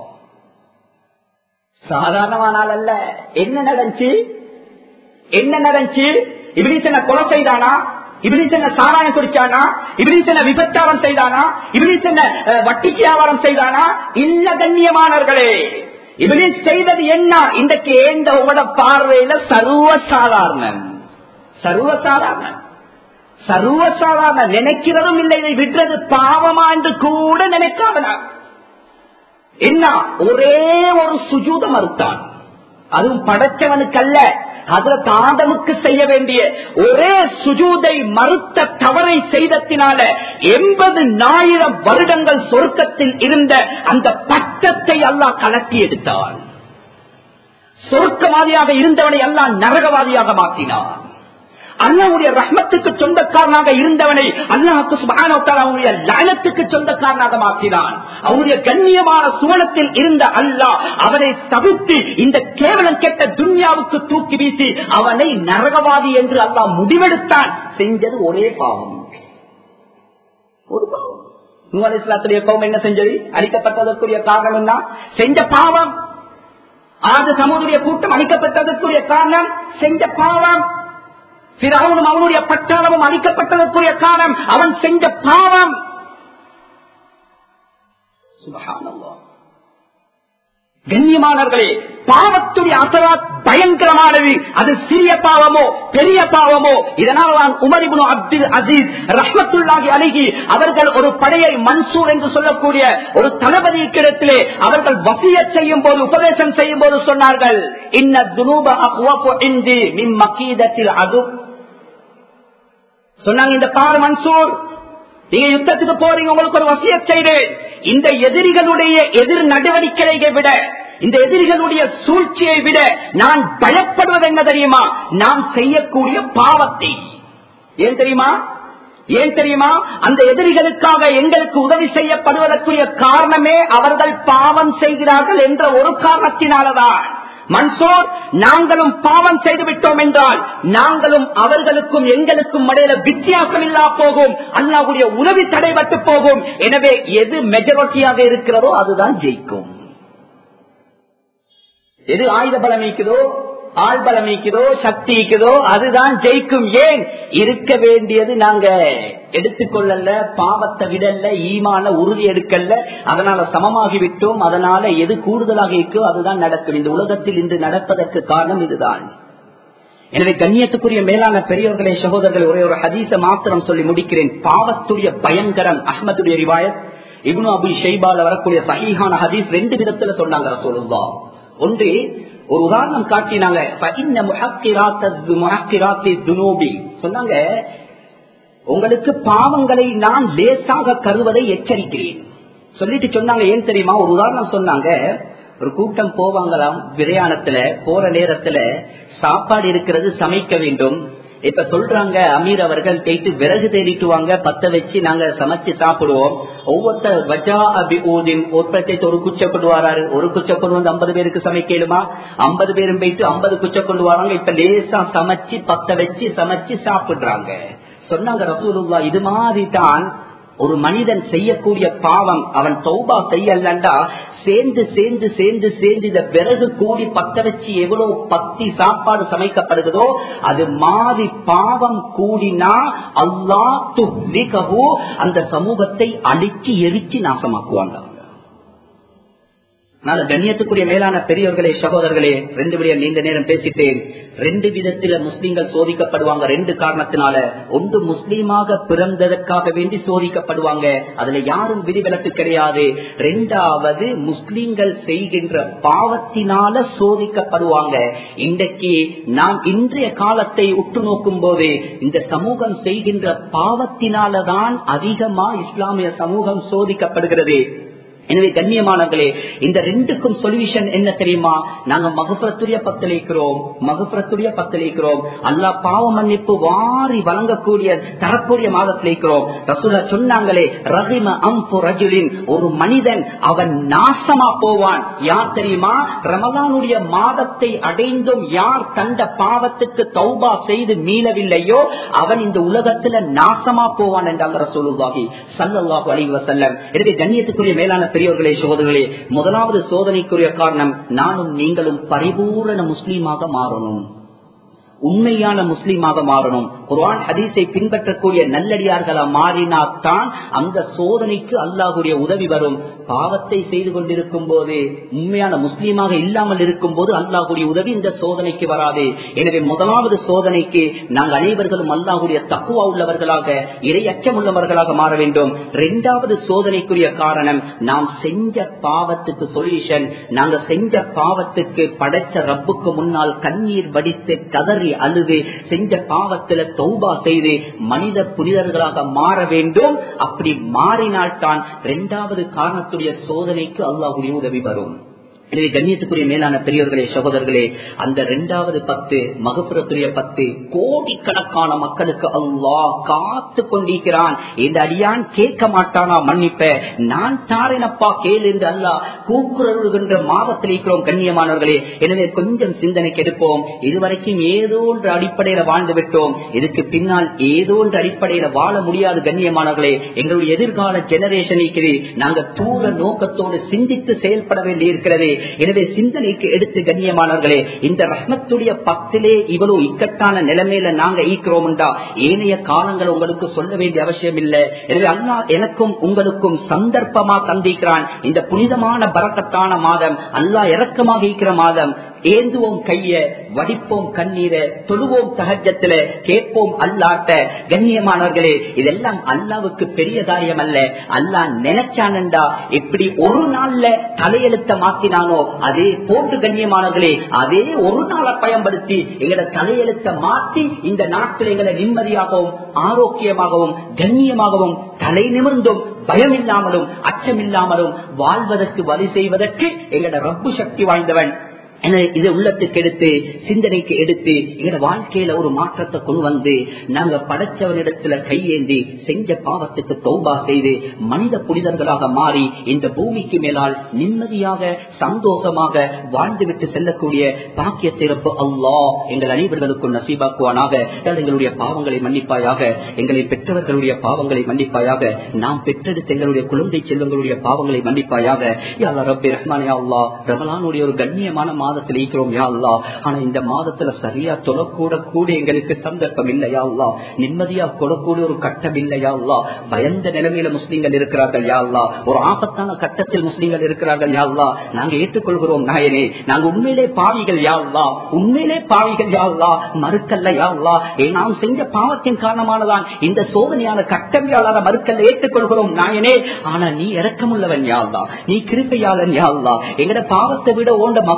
சாதாரணமானால் அல்ல என்ன நடந்துச்சு என்ன நடந்துச்சு இபிலிசனை கொலை செய்தானா இபிலிசன சாராயம் குடிச்சானா இபிலிசன விபச்சாரம் செய்தானா இபிலிசன வட்டிக்கு வியாபாரம் செய்தானா இல்ல கண்ணியமானவர்களே இபிலிஸ் செய்தது என்ன இன்றைக்கு ஏந்த உங்களோட பார்வையில சர்வசாதாரணம் சர்வசாதாரணம் சர்வசாதாரண நினைக்கிறதும் இல்லை இதை விடுறது பாவமா என்று கூட நினைக்காத என்ன ஒரே ஒரு சுஜூத மறுத்தான் அதுவும் படைச்சவனுக்கல்ல அதுல தாண்டமுக்கு செய்ய வேண்டிய ஒரே சுஜூதை மறுத்த தவறை செய்தத்தினால எண்பது ஆயிரம் வருடங்கள் சொர்க்கத்தில் இருந்த அந்த பட்டத்தை அல்லாஹ் கலட்டி எடுத்தான் சொர்க்கவாதியாக இருந்தவனை எல்லாம் நரகவாதியாக மாற்றினான் அல்லாவுடைய ரஹ்மத்துக்கு சொந்தக்காரனாக இருந்தவனை அல்லாஹுக்கு சுபானோத்தாராவுடைய லயனத்துக்கு சொந்தக்காரனாக மாற்றினான் அவனுடைய கண்ணியமான சுவனத்தில் இருந்த அல்லாஹ் அவனை தவிர்த்து இந்த கேவலம் கெட்ட துன்யாவுக்கு தூக்கி வீசி அவனை நரகவாதி என்று அல்லாஹ் முடிவெடுத்தான் செஞ்சது ஒரே பாவம் ஒரு பாவம் நூல் இஸ்லாத்துடைய கோவம் என்ன செஞ்சது அளிக்கப்பட்டதற்குரிய காரணம் என்ன செஞ்ச பாவம் ஆது சமூகடைய கூட்டம் அளிக்கப்பட்டதற்குரிய காரணம் செஞ்ச பாவம் பிறவனும் அவனுடைய பட்டாளமும் அளிக்கப்பட்டதற்குரிய காரணம் அவன் செஞ்ச பாவம் கண்ணியமானவர்களே பாவத்துடைய அசராத் பயங்கரமானது அது சிறிய பாவமோ பெரிய பாவமோ இதனால் தான் உமரிபுன் அப்துல் அசீஸ் ரஹ்மத்துல்லாஹி அழகி அவர்கள் ஒரு படையை மன்சூர் என்று சொல்லக்கூடிய ஒரு தளபதி கிடத்திலே அவர்கள் வசிய செய்யும் போது உபதேசம் செய்யும் போது சொன்னார்கள் இன்ன துனூப அஹ்வஃபு இந்தி மின் மக்கீதத்தில் அது சொன்னாங்க இந்த பாரு மன்சூர் நீங்க யுத்தத்துக்கு போறீங்க உங்களுக்கு ஒரு வசிய செய்து இந்த எதிரிகளுடைய எதிர் நடவடிக்கையை விட இந்த எதிரிகளுடைய சூழ்ச்சியை விட நான் பயப்படுவது என்ன தெரியுமா நாம் செய்யக்கூடிய பாவத்தை ஏன் தெரியுமா ஏன் தெரியுமா அந்த எதிரிகளுக்காக எங்களுக்கு உதவி செய்யப்படுவதற்குரிய காரணமே அவர்கள் பாவம் செய்கிறார்கள் என்ற ஒரு காரணத்தினாலதான் மன்சூர் நாங்களும் பாவம் செய்து விட்டோம் என்றால் நாங்களும் அவர்களுக்கும் எங்களுக்கும் இடையில வித்தியாசம் இல்லா போகும் அல்லாவுடைய உதவி தடைபட்டு போகும் எனவே எது மெஜாரிட்டியாக இருக்கிறதோ அதுதான் ஜெயிக்கும் எது ஆயுத பலம் இருக்குதோ ஆள் பலம் இருக்குதோ சக்தி இருக்குதோ அதுதான் ஜெயிக்கும் ஏன் இருக்க வேண்டியது நாங்க எடுத்துக்கொள்ளல பாவத்தை விடல ஈமான உறுதி எடுக்கல அதனால சமமாகி விட்டோம் அதனால எது கூடுதலாக இருக்கோ அதுதான் நடக்கும் இந்த உலகத்தில் இன்று நடப்பதற்கு காரணம் இதுதான் எனவே கண்ணியத்துக்குரிய மேலான பெரியவர்களே சகோதரர்கள் ஒரே ஒரு ஹதீச மாத்திரம் சொல்லி முடிக்கிறேன் பாவத்துடைய பயங்கரம் அஹமதுடைய ரிவாயத் இப்னு அபு ஷெய்பால வரக்கூடிய சஹீஹான ஹதீஸ் ரெண்டு விதத்துல சொன்னாங்க ரசூலுல்லா ஒன்று ஒரு உதாரணம் காட்டினாங்க சொன்னாங்க உங்களுக்கு பாவங்களை நான் லேசாக கருவதை எச்சரிக்கிறேன் சொல்லிட்டு சொன்னாங்க ஏன் தெரியுமா ஒரு உதாரணம் சொன்னாங்க ஒரு கூட்டம் போவாங்களாம் பிரயாணத்துல போற நேரத்துல சாப்பாடு இருக்கிறது சமைக்க வேண்டும் இப்ப சொல்றாங்க அமீர் அவர்கள் போயிட்டு விறகு தேடிட்டு வாங்க பத்த வச்சு நாங்க சமைச்சு சாப்பிடுவோம் ஒவ்வொருத்தர் வஜா அபி ஊதின் ஒருத்தர் ஒரு குச்சை கொண்டு வராரு ஒரு குச்சை கொண்டு வந்து ஐம்பது பேருக்கு சமைக்கலுமா ஐம்பது பேரும் போயிட்டு ஐம்பது குச்சை கொண்டு வராங்க இப்ப லேசா சமைச்சு பத்த வச்சு சமைச்சு சாப்பிடுறாங்க சொன்னாங்க ரசூலுல்லா இது மாதிரி தான் ஒரு மனிதன் செய்யக்கூடிய பாவம் அவன் தௌபா செய்யலண்டா சேர்ந்து சேர்ந்து சேர்ந்து சேர்ந்து இந்த விறகு கூடி பத்த வச்சு எவ்வளவு பத்தி சாப்பாடு சமைக்கப்படுகிறதோ அது மாறி பாவம் கூடினா அல்லா துஹ்லிகஹு அந்த சமூகத்தை அழிச்சு எரிச்சு நாசமாக்குவாங்க நான் கண்ணியத்துக்குரிய மேலான பெரியவர்களே சகோதரர்களே ரெண்டு விடியம் நீண்ட நேரம் பேசிட்டேன் ரெண்டு விதத்தில முஸ்லீம்கள் சோதிக்கப்படுவாங்க ரெண்டு காரணத்தினால ஒன்று முஸ்லீமாக பிறந்ததற்காக வேண்டி சோதிக்கப்படுவாங்க அதுல யாரும் விதிவிலக்கு கிடையாது ரெண்டாவது முஸ்லீம்கள் செய்கின்ற பாவத்தினால சோதிக்கப்படுவாங்க இன்றைக்கு நாம் இன்றைய காலத்தை உற்று நோக்கும் போது இந்த சமூகம் செய்கின்ற பாவத்தினாலதான் அதிகமா இஸ்லாமிய சமூகம் சோதிக்கப்படுகிறது எனவே கண்ணியமானங்களே இந்த ரெண்டுக்கும் சொல்யூஷன் என்ன தெரியுமா நாங்க மகபுரத்துடைய பத்தளிக்கிறோம் மகபுரத்துடைய பத்தளிக்கிறோம் அல்லா பாவ மன்னிப்பு வாரி வழங்கக்கூடிய தரக்கூடிய மாதத்தில் இருக்கிறோம் ரசூலா சொன்னாங்களே ரஹிம அம்பு ரஜுலின் ஒரு மனிதன் அவன் நாசமா போவான் யார் தெரியுமா ரமலானுடைய மாதத்தை அடைந்தும் யார் கண்ட பாவத்துக்கு தௌபா செய்து மீளவில்லையோ அவன் இந்த உலகத்துல நாசமா போவான் என்றாங்க ரசூலுல்லாஹி சல்லல்லாஹு அலைஹி வஸல்லம் எனவே கண்ணியத்துக்குரிய மேலான பெரியவர்களே சோதர்களே முதலாவது சோதனைக்குரிய காரணம் நானும் நீங்களும் பரிபூரண முஸ்லீமாக மாறணும் உண்மையான முஸ்லீமாக மாறணும் குர்ஆன் ஹதீஸை பின்பற்றக்கூடிய நல்லடியார்களா மாறினாத்தான் அந்த சோதனைக்கு அல்லாஹுடைய உதவி வரும் பாவத்தை செய்து கொண்டிருக்கும் போது உண்மையான முஸ்லீமாக இல்லாமல் இருக்கும் போது அல்லாஹுடைய உதவி இந்த சோதனைக்கு வராது எனவே முதலாவது சோதனைக்கு நாங்கள் அனைவர்களும் அல்லாஹுடைய தக்குவா உள்ளவர்களாக இறை அச்சம் உள்ளவர்களாக மாற வேண்டும் இரண்டாவது சோதனைக்குரிய காரணம் நாம் செஞ்ச பாவத்துக்கு சொல்யூஷன் நாங்க செஞ்ச பாவத்துக்கு படைச்ச ரப்புக்கு முன்னால் கண்ணீர் வடித்து கதறி அழுது செஞ்ச பாவத்துல தௌபா செய்து மனித புனிதர்களாக மாற வேண்டும் அப்படி மாறினால்தான் இரண்டாவது காரணத்துடைய சோதனைக்கு அல்லாஹுடைய உதவி வரும் எனவே கண்ணியத்துக்குரிய மேலான பெரியவர்களே சகோதரர்களே அந்த இரண்டாவது பத்து மகப்புறத்துடைய பத்து கோடிக்கணக்கான மக்களுக்கு அல்லாஹ் காத்து கொண்டிருக்கிறான் இந்த அடியான் கேட்க மாட்டானா மன்னிப்ப நான் தாரினப்பா கேள் என்று அல்லாஹ் கூக்குரல்கின்ற மாதத்தில் இருக்கிறோம் கண்ணியமானவர்களே எனவே கொஞ்சம் சிந்தனைக்கு எடுப்போம் இதுவரைக்கும் ஏதோ ஒன்று அடிப்படையில வாழ்ந்து விட்டோம் இதுக்கு பின்னால் ஏதோ ஒன்று அடிப்படையில வாழ முடியாது கண்ணியமானவர்களே எங்களுடைய எதிர்கால ஜெனரேஷன் இருக்குது நாங்க தூர நோக்கத்தோடு சிந்தித்து செயல்பட வேண்டி இருக்கிறது எனவே சிந்தனைக்கு எடுத்து கண்ணியமானவர்களே இந்த ரஹ்மத்துடைய பத்திலே இவ்வளவு இக்கட்டான நிலைமையில நாங்க ஈக்கிறோம்டா ஏனைய காலங்கள் உங்களுக்கு சொல்ல வேண்டிய அவசியம் இல்லை எனவே அல்லா எனக்கும் உங்களுக்கும் சந்தர்ப்பமா தந்திக்கிறான் இந்த புனிதமான பறக்கத்தான மாதம் அல்லா இறக்கமாக ஈக்கிற மாதம் ஏந்துவோம் கைய வடிப்போம் கண்ணீரை தொழுவோம் தகஜத்துல கேட்போம் அல்லாட்ட கண்ணியமானவர்களே இதெல்லாம் அல்லாவுக்கு பெரிய காரியம் அல்ல அல்லா நினைச்சானண்டா இப்படி ஒரு நாள்ல தலையெழுத்த மாத்தினானோ அதே போன்று கண்ணியமானவர்களே அதே ஒரு நாளை பயன்படுத்தி எங்களை தலையெழுத்த மாற்றி இந்த நாட்டில் எங்களை நிம்மதியாகவும் ஆரோக்கியமாகவும் கண்ணியமாகவும் தலை நிமிர்ந்தும் பயம் இல்லாமலும் அச்சமில்லாமலும் வாழ்வதற்கு வழி செய்வதற்கு எங்களோட ரப்பு சக்தி வாய்ந்தவன் இதை உள்ளத்துக்கு எடுத்து சிந்தனைக்கு எடுத்து எங்களோட வாழ்க்கையில ஒரு மாற்றத்தை கொண்டு வந்து நாங்க படைச்சவனிடத்துல கையேந்தி செஞ்ச பாவத்துக்கு தௌபா செய்து மனித புனிதர்களாக மாறி இந்த பூமிக்கு மேலால் நிம்மதியாக சந்தோஷமாக வாழ்ந்துவிட்டு செல்லக்கூடிய பாக்கிய திறப்பு அல்லா எங்கள் அனைவர்களுக்கும் நசீபாக்குவானாக எங்களுடைய பாவங்களை மன்னிப்பாயாக எங்களை பெற்றவர்களுடைய பாவங்களை மன்னிப்பாயாக நாம் பெற்றெடுத்த எங்களுடைய குழந்தை செல்வங்களுடைய பாவங்களை மன்னிப்பாயாக யாரா ரப்பி ரஹ்மானியா அல்லா ரமலானுடைய ஒரு கண்ணியமான மாதத்தில் ஈக்கிறோம் யா அல்லா ஆனா இந்த மாதத்துல சரியா தொழக்கூட கூட எங்களுக்கு சந்தர்ப்பம் இல்லையா அல்லா நிம்மதியா கொடக்கூடிய ஒரு கட்டம் இல்லையா அல்லா பயந்த நிலைமையில முஸ்லீம்கள் இருக்கிறார்கள் யா அல்லா ஒரு ஆபத்தான கட்டத்தில் முஸ்லீம்கள் இருக்கிறார்கள் யா அல்லா நாங்க ஏற்றுக்கொள்கிறோம் நாயனே நாங்க உண்மையிலே பாவிகள் யா அல்லா உண்மையிலே பாவிகள் யா அல்லா மறுக்கல்ல யா அல்லா ஏ நாம் செஞ்ச பாவத்தின் காரணமானதான் இந்த சோதனையான கட்டம் யாழான மறுக்கல்ல ஏற்றுக்கொள்கிறோம் நாயனே ஆனா நீ இறக்கமுள்ளவன் யா அல்லா நீ கிருப்பையாளன் யா அல்லா எங்கட பாவத்தை விட ஓண்ட மக்குரத்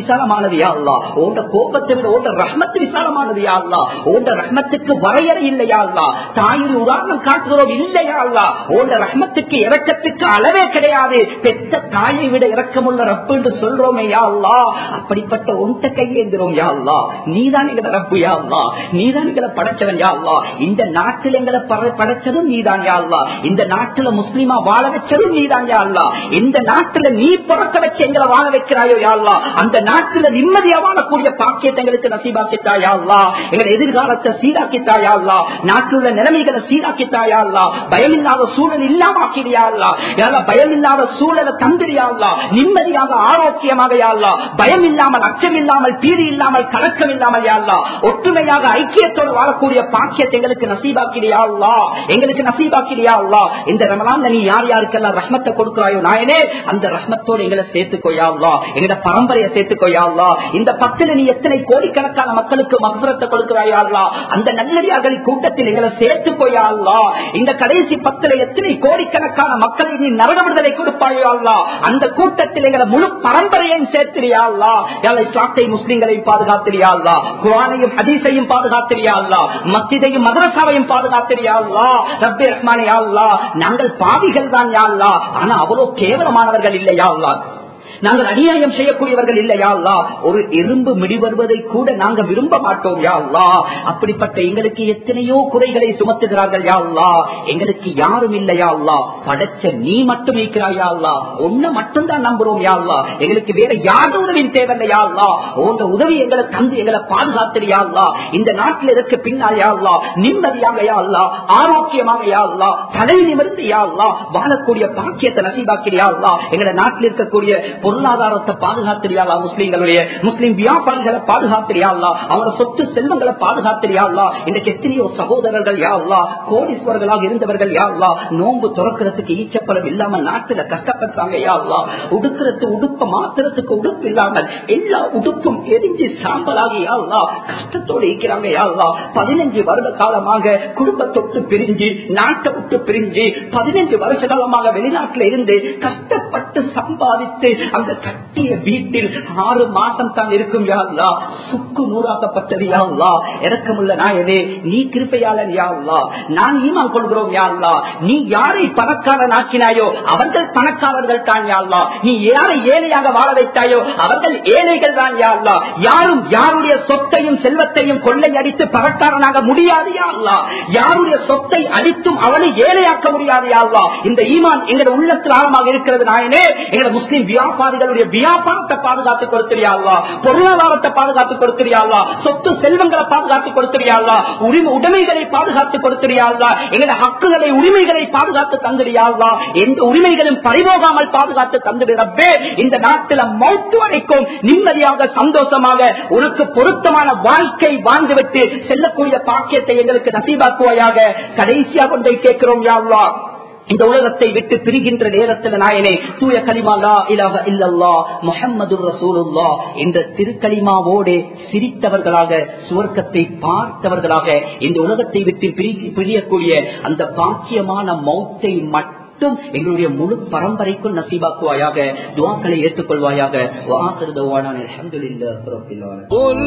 விசாலமானது யா அல்லா உண்ட கோபத்தை விட உண்ட ரஹ்மத்து விசாலமானது யா அல்லா உண்ட ரஹ்மத்துக்கு வரையறை இல்லையா அல்லா தாயின் உதாரணம் காட்டுகிறோம் இல்லையா அல்லா உண்ட ரஹ்மத்துக்கு இறக்கத்துக்கு அளவே கிடையாது பெத்த தாயை விட இறக்கமுள்ள ரப்பு என்று சொல்றோமே யா அல்லா அப்படிப்பட்ட உன்ட்ட கையேந்திரோம் யா அல்லா நீதான் எங்களை ரப்பு யா அல்லா நீதான் எங்களை படைச்சவன் யா அல்லா இந்த நாட்டில் எங்களை பட- படைச்சதும் நீதான் யா அல்லா இந்த நாட்டுல முஸ்லீமா வாழ வச்சதும் நீதான் யா அல்லா இந்த நாட்டுல நீ பிறக்க வச்சு எங்களை வாழ வைக்கிறாயோ யா அல்லா அந்த நாட்டுல நிம்மதியா வாழக்கூடிய பாக்கியத்தை எங்களுக்கு நசீபாக்கித்தா யா அல்லா எங்களை எதிர்காலத்தை சீராக்கித்தா யா அல்லா நாட்டில் உள்ள நிலைமைகளை சீராக்கித்தா யா அல்லா பயமில்லாத சூழல் இல்லாம ஆக்கிறியா அல்லா யாரா பயமில்லாத சூழலை தந்திரியா அல்லா நிம்மதியாக ஆரோக்கியமாக யா அல்லா பயம் இல்லாமல் அச்சம் இல்லாமல் பீதி இல்லாமல் கலக்கம் இல்லாமல் யா அல்லா ஒற்றுமையாக ஐக்கியத்தோடு வாழக்கூடிய பாக்கியத்தை எங்களுக்கு நசீபாக்கிறியா அல்லா எங்களுக்கு நசீபாக்கிறியா அல்லா இந்த ரமலான்ல நீ யார் யாருக்கெல்லாம் ரஹ்மத்தை கொடுக்கிறாயோ நாயனே அந்த ரஹ்மத்தோடு எங்களை சேர்த்துக்கோயா அல்லா எங்களோட பரம்பரையை சேர்த்துக்கோயா அல்லா இந்த பத்துல நீ எத்தனை கோடிக்கணக்கான மக்களுக்கு மகரத்தை கொடுக்கிறாயா அல்லா அந்த நல்லடியார்களின் கூட்டத்தில் எங்களை சேர்த்துக்கோயா அல்லா இந்த கடைசி பத்துல எத்தனை கோடிக்கணக்கான மக்களை நீ நரக விடுதலை கொடுப்பாயோ அல்லா அந்த கூட்டத்தில் எங்களை முழு பரம்பரையையும் சேர்த்திரியா அல்லா யாழ் இஸ்லாத்தை முஸ்லிம்களையும் பாதுகாத்திரியா அல்லா குரானையும் ஹதீஸையும் பாதுகாத்திரியா அல்லா மஸ்ஜிதையும் மதரசாவையும் பாதுகாத்திரியா அல்லா ரப்பே ரஹ்மானே யா அல்லா நாங்கள் பாவிகள் தான் யா அல்லா ஆனா அவ்வளவு கேவலமானவர்கள் இல்லையா அல்லா நாங்கள் அநியாயம் செய்யக்கூடியவர்கள் இல்லையா அல்லா ஒரு எறும்பு மிடி வருவதை கூட நாங்க விரும்ப மாட்டோம் யா அல்லா அப்படிப்பட்ட எங்களுக்கு எத்தனையோ குறைகளை சுமத்துகிறார்கள் யா அல்லா எங்களுக்கு யாரும் இல்லையா அல்லா படைச்ச நீ மட்டும் இருக்கிறாயா அல்லா ஒன்ன மட்டும் தான் நம்புறோம் யா அல்லா எங்களுக்கு வேற யாரு உதவியும் தேவையில்லையா அல்லா உங்க உதவி எங்களை தந்து எங்களை பாதுகாத்திரியா அல்லா இந்த நாட்டில் இருக்க பின்னால் யா அல்லா நிம்மதியாக யா அல்லா ஆரோக்கியமாக யா அல்லா தலை நிமிர்ந்து யா அல்லா வாழக்கூடிய பாக்கியத்தை நசீபாக்கிறியா அல்லா எங்களை நாட்டில் இருக்கக்கூடிய பொருளாதாரத்தை பாதுகாத்திரியாளா முஸ்லீம்களுடைய முஸ்லீம் வியாபாரிகளை பாதுகாத்திரியாளா அவங்களோட சொத்து செல்வங்களை பாதுகாத்திரியாளா இன்றைக்கு எத்தனையோ சகோதரர்கள் யாழ்லா கோடீஸ்வரர்களாக இருந்தவர்கள் யாழ்லா நோன்பு துறக்கிறதுக்கு ஈச்சப்படம் இல்லாம நாட்டுல கஷ்டப்பட்டாங்க யாழ்லா உடுக்கிறது உடுப்ப மாத்திரத்துக்கு உடுப்பு இல்லாமல் எல்லா உடுப்பும் எரிஞ்சு சாம்பலாகி யாழ்லா கஷ்டத்தோடு இருக்கிறாங்க யாழ்லா பதினஞ்சு வருட காலமாக குடும்பத்தொட்டு பிரிஞ்சு நாட்டை விட்டு பிரிஞ்சு பதினஞ்சு வருஷ காலமாக வெளிநாட்டுல இருந்து கஷ்டப்பட்டு சம்பாதித்து அந்த கட்டிய வீட்டில் ஆறு மாசம் தான் இருக்கும் யாழ்லா சுக்கு நூறாக்கப்பட்டது யாழ்லா இறக்கமுள்ள நாயனே நீ கிருப்பையாளன் யாழ்லா நான் ஈமான் கொள்கிறோம் யாழ்லா நீ யாரை பணக்காரன் ஆக்கினாயோ அவர்கள் பணக்காரர்கள் தான் யாழ்லா நீ யாரை ஏழையாக வாழ வைத்தாயோ அவர்கள் ஏழைகள் தான் யாழ்லா யாரும் யாருடைய சொத்தையும் செல்வத்தையும் கொள்ளையடித்து பணக்காரனாக முடியாது யாழ்லா யாருடைய சொத்தை அழித்தும் அவனை ஏழையாக்க முடியாது யாழ்லா இந்த ஈமான் எங்களோட உள்ளத்தில் ஆழமாக இருக்கிறது நாயனே எங்களோட முஸ்லிம் வியாபாரிகளுடைய வியாபாரத்தை பாதுகாத்து கொடுக்கிறியாள்வா பொருளாதாரத்தை பாதுகாத்து கொடுக்கிறியாள்வா சொத்து செல்வங்களை பாதுகாத்து கொடுக்கிறியாள்வா உரிமை உடைமைகளை பாதுகாத்து கொடுக்கிறியாள்வா எங்களோட ஹக்குகளை உரிமைகளை பாதுகாத்து தந்துடியாள்வா எந்த உரிமைகளும் பறிபோகாமல் பாதுகாத்து தந்துடுறப்பே இந்த நாட்டில் மௌத்து வரைக்கும் நிம்மதியாக சந்தோஷமாக உனக்கு பொருத்தமான வாழ்க்கை வாழ்ந்துவிட்டு செல்லக்கூடிய பாக்கியத்தை எங்களுக்கு நசீபாக்குவாயாக கடைசியாக கொண்டை கேட்கிறோம் யாழ்வா இந்த உலகத்தை விட்டு பிரிகின்ற நேரத்தில் நாயனே தூய கலிமாலா இலாக இல்லல்லா முஹம்மது ரசூலுல்லா என்ற திருக்கலிமாவோடு சிரித்தவர்களாக சுவர்க்கத்தை பார்த்தவர்களாக இந்த உலகத்தை விட்டு பிரி- பிரியக்கூடிய அந்த பாக்கியமான மௌத்தை மட்டும் எங்களுடைய முழு பரம்பரைக்குள் நசீபாக்குவாயாக துவாக்களை ஏற்றுக்கொள்வாயாக வாசருதவான அல்ஹம்துலில்லாஹி ரப்பில் ஆலமீன் قل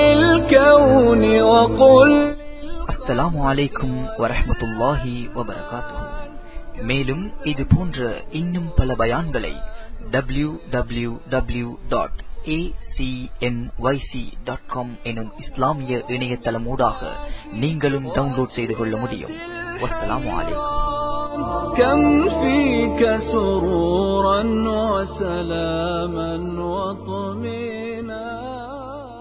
للكون وقل அஸ்ஸலாமு அலைக்கும் வரஹ்மத்துல்லாஹி வபரகாத்துஹு மேலும் இது போன்ற இன்னும் பல பயான்களை W W W dot dot com எனும் இஸ்லாமிய இணையதளமூடாக நீங்களும் டவுன்லோட் செய்து கொள்ள முடியும் வஸ்ஸலாமு அலைக்கும் كم فيك سرورا وسلاما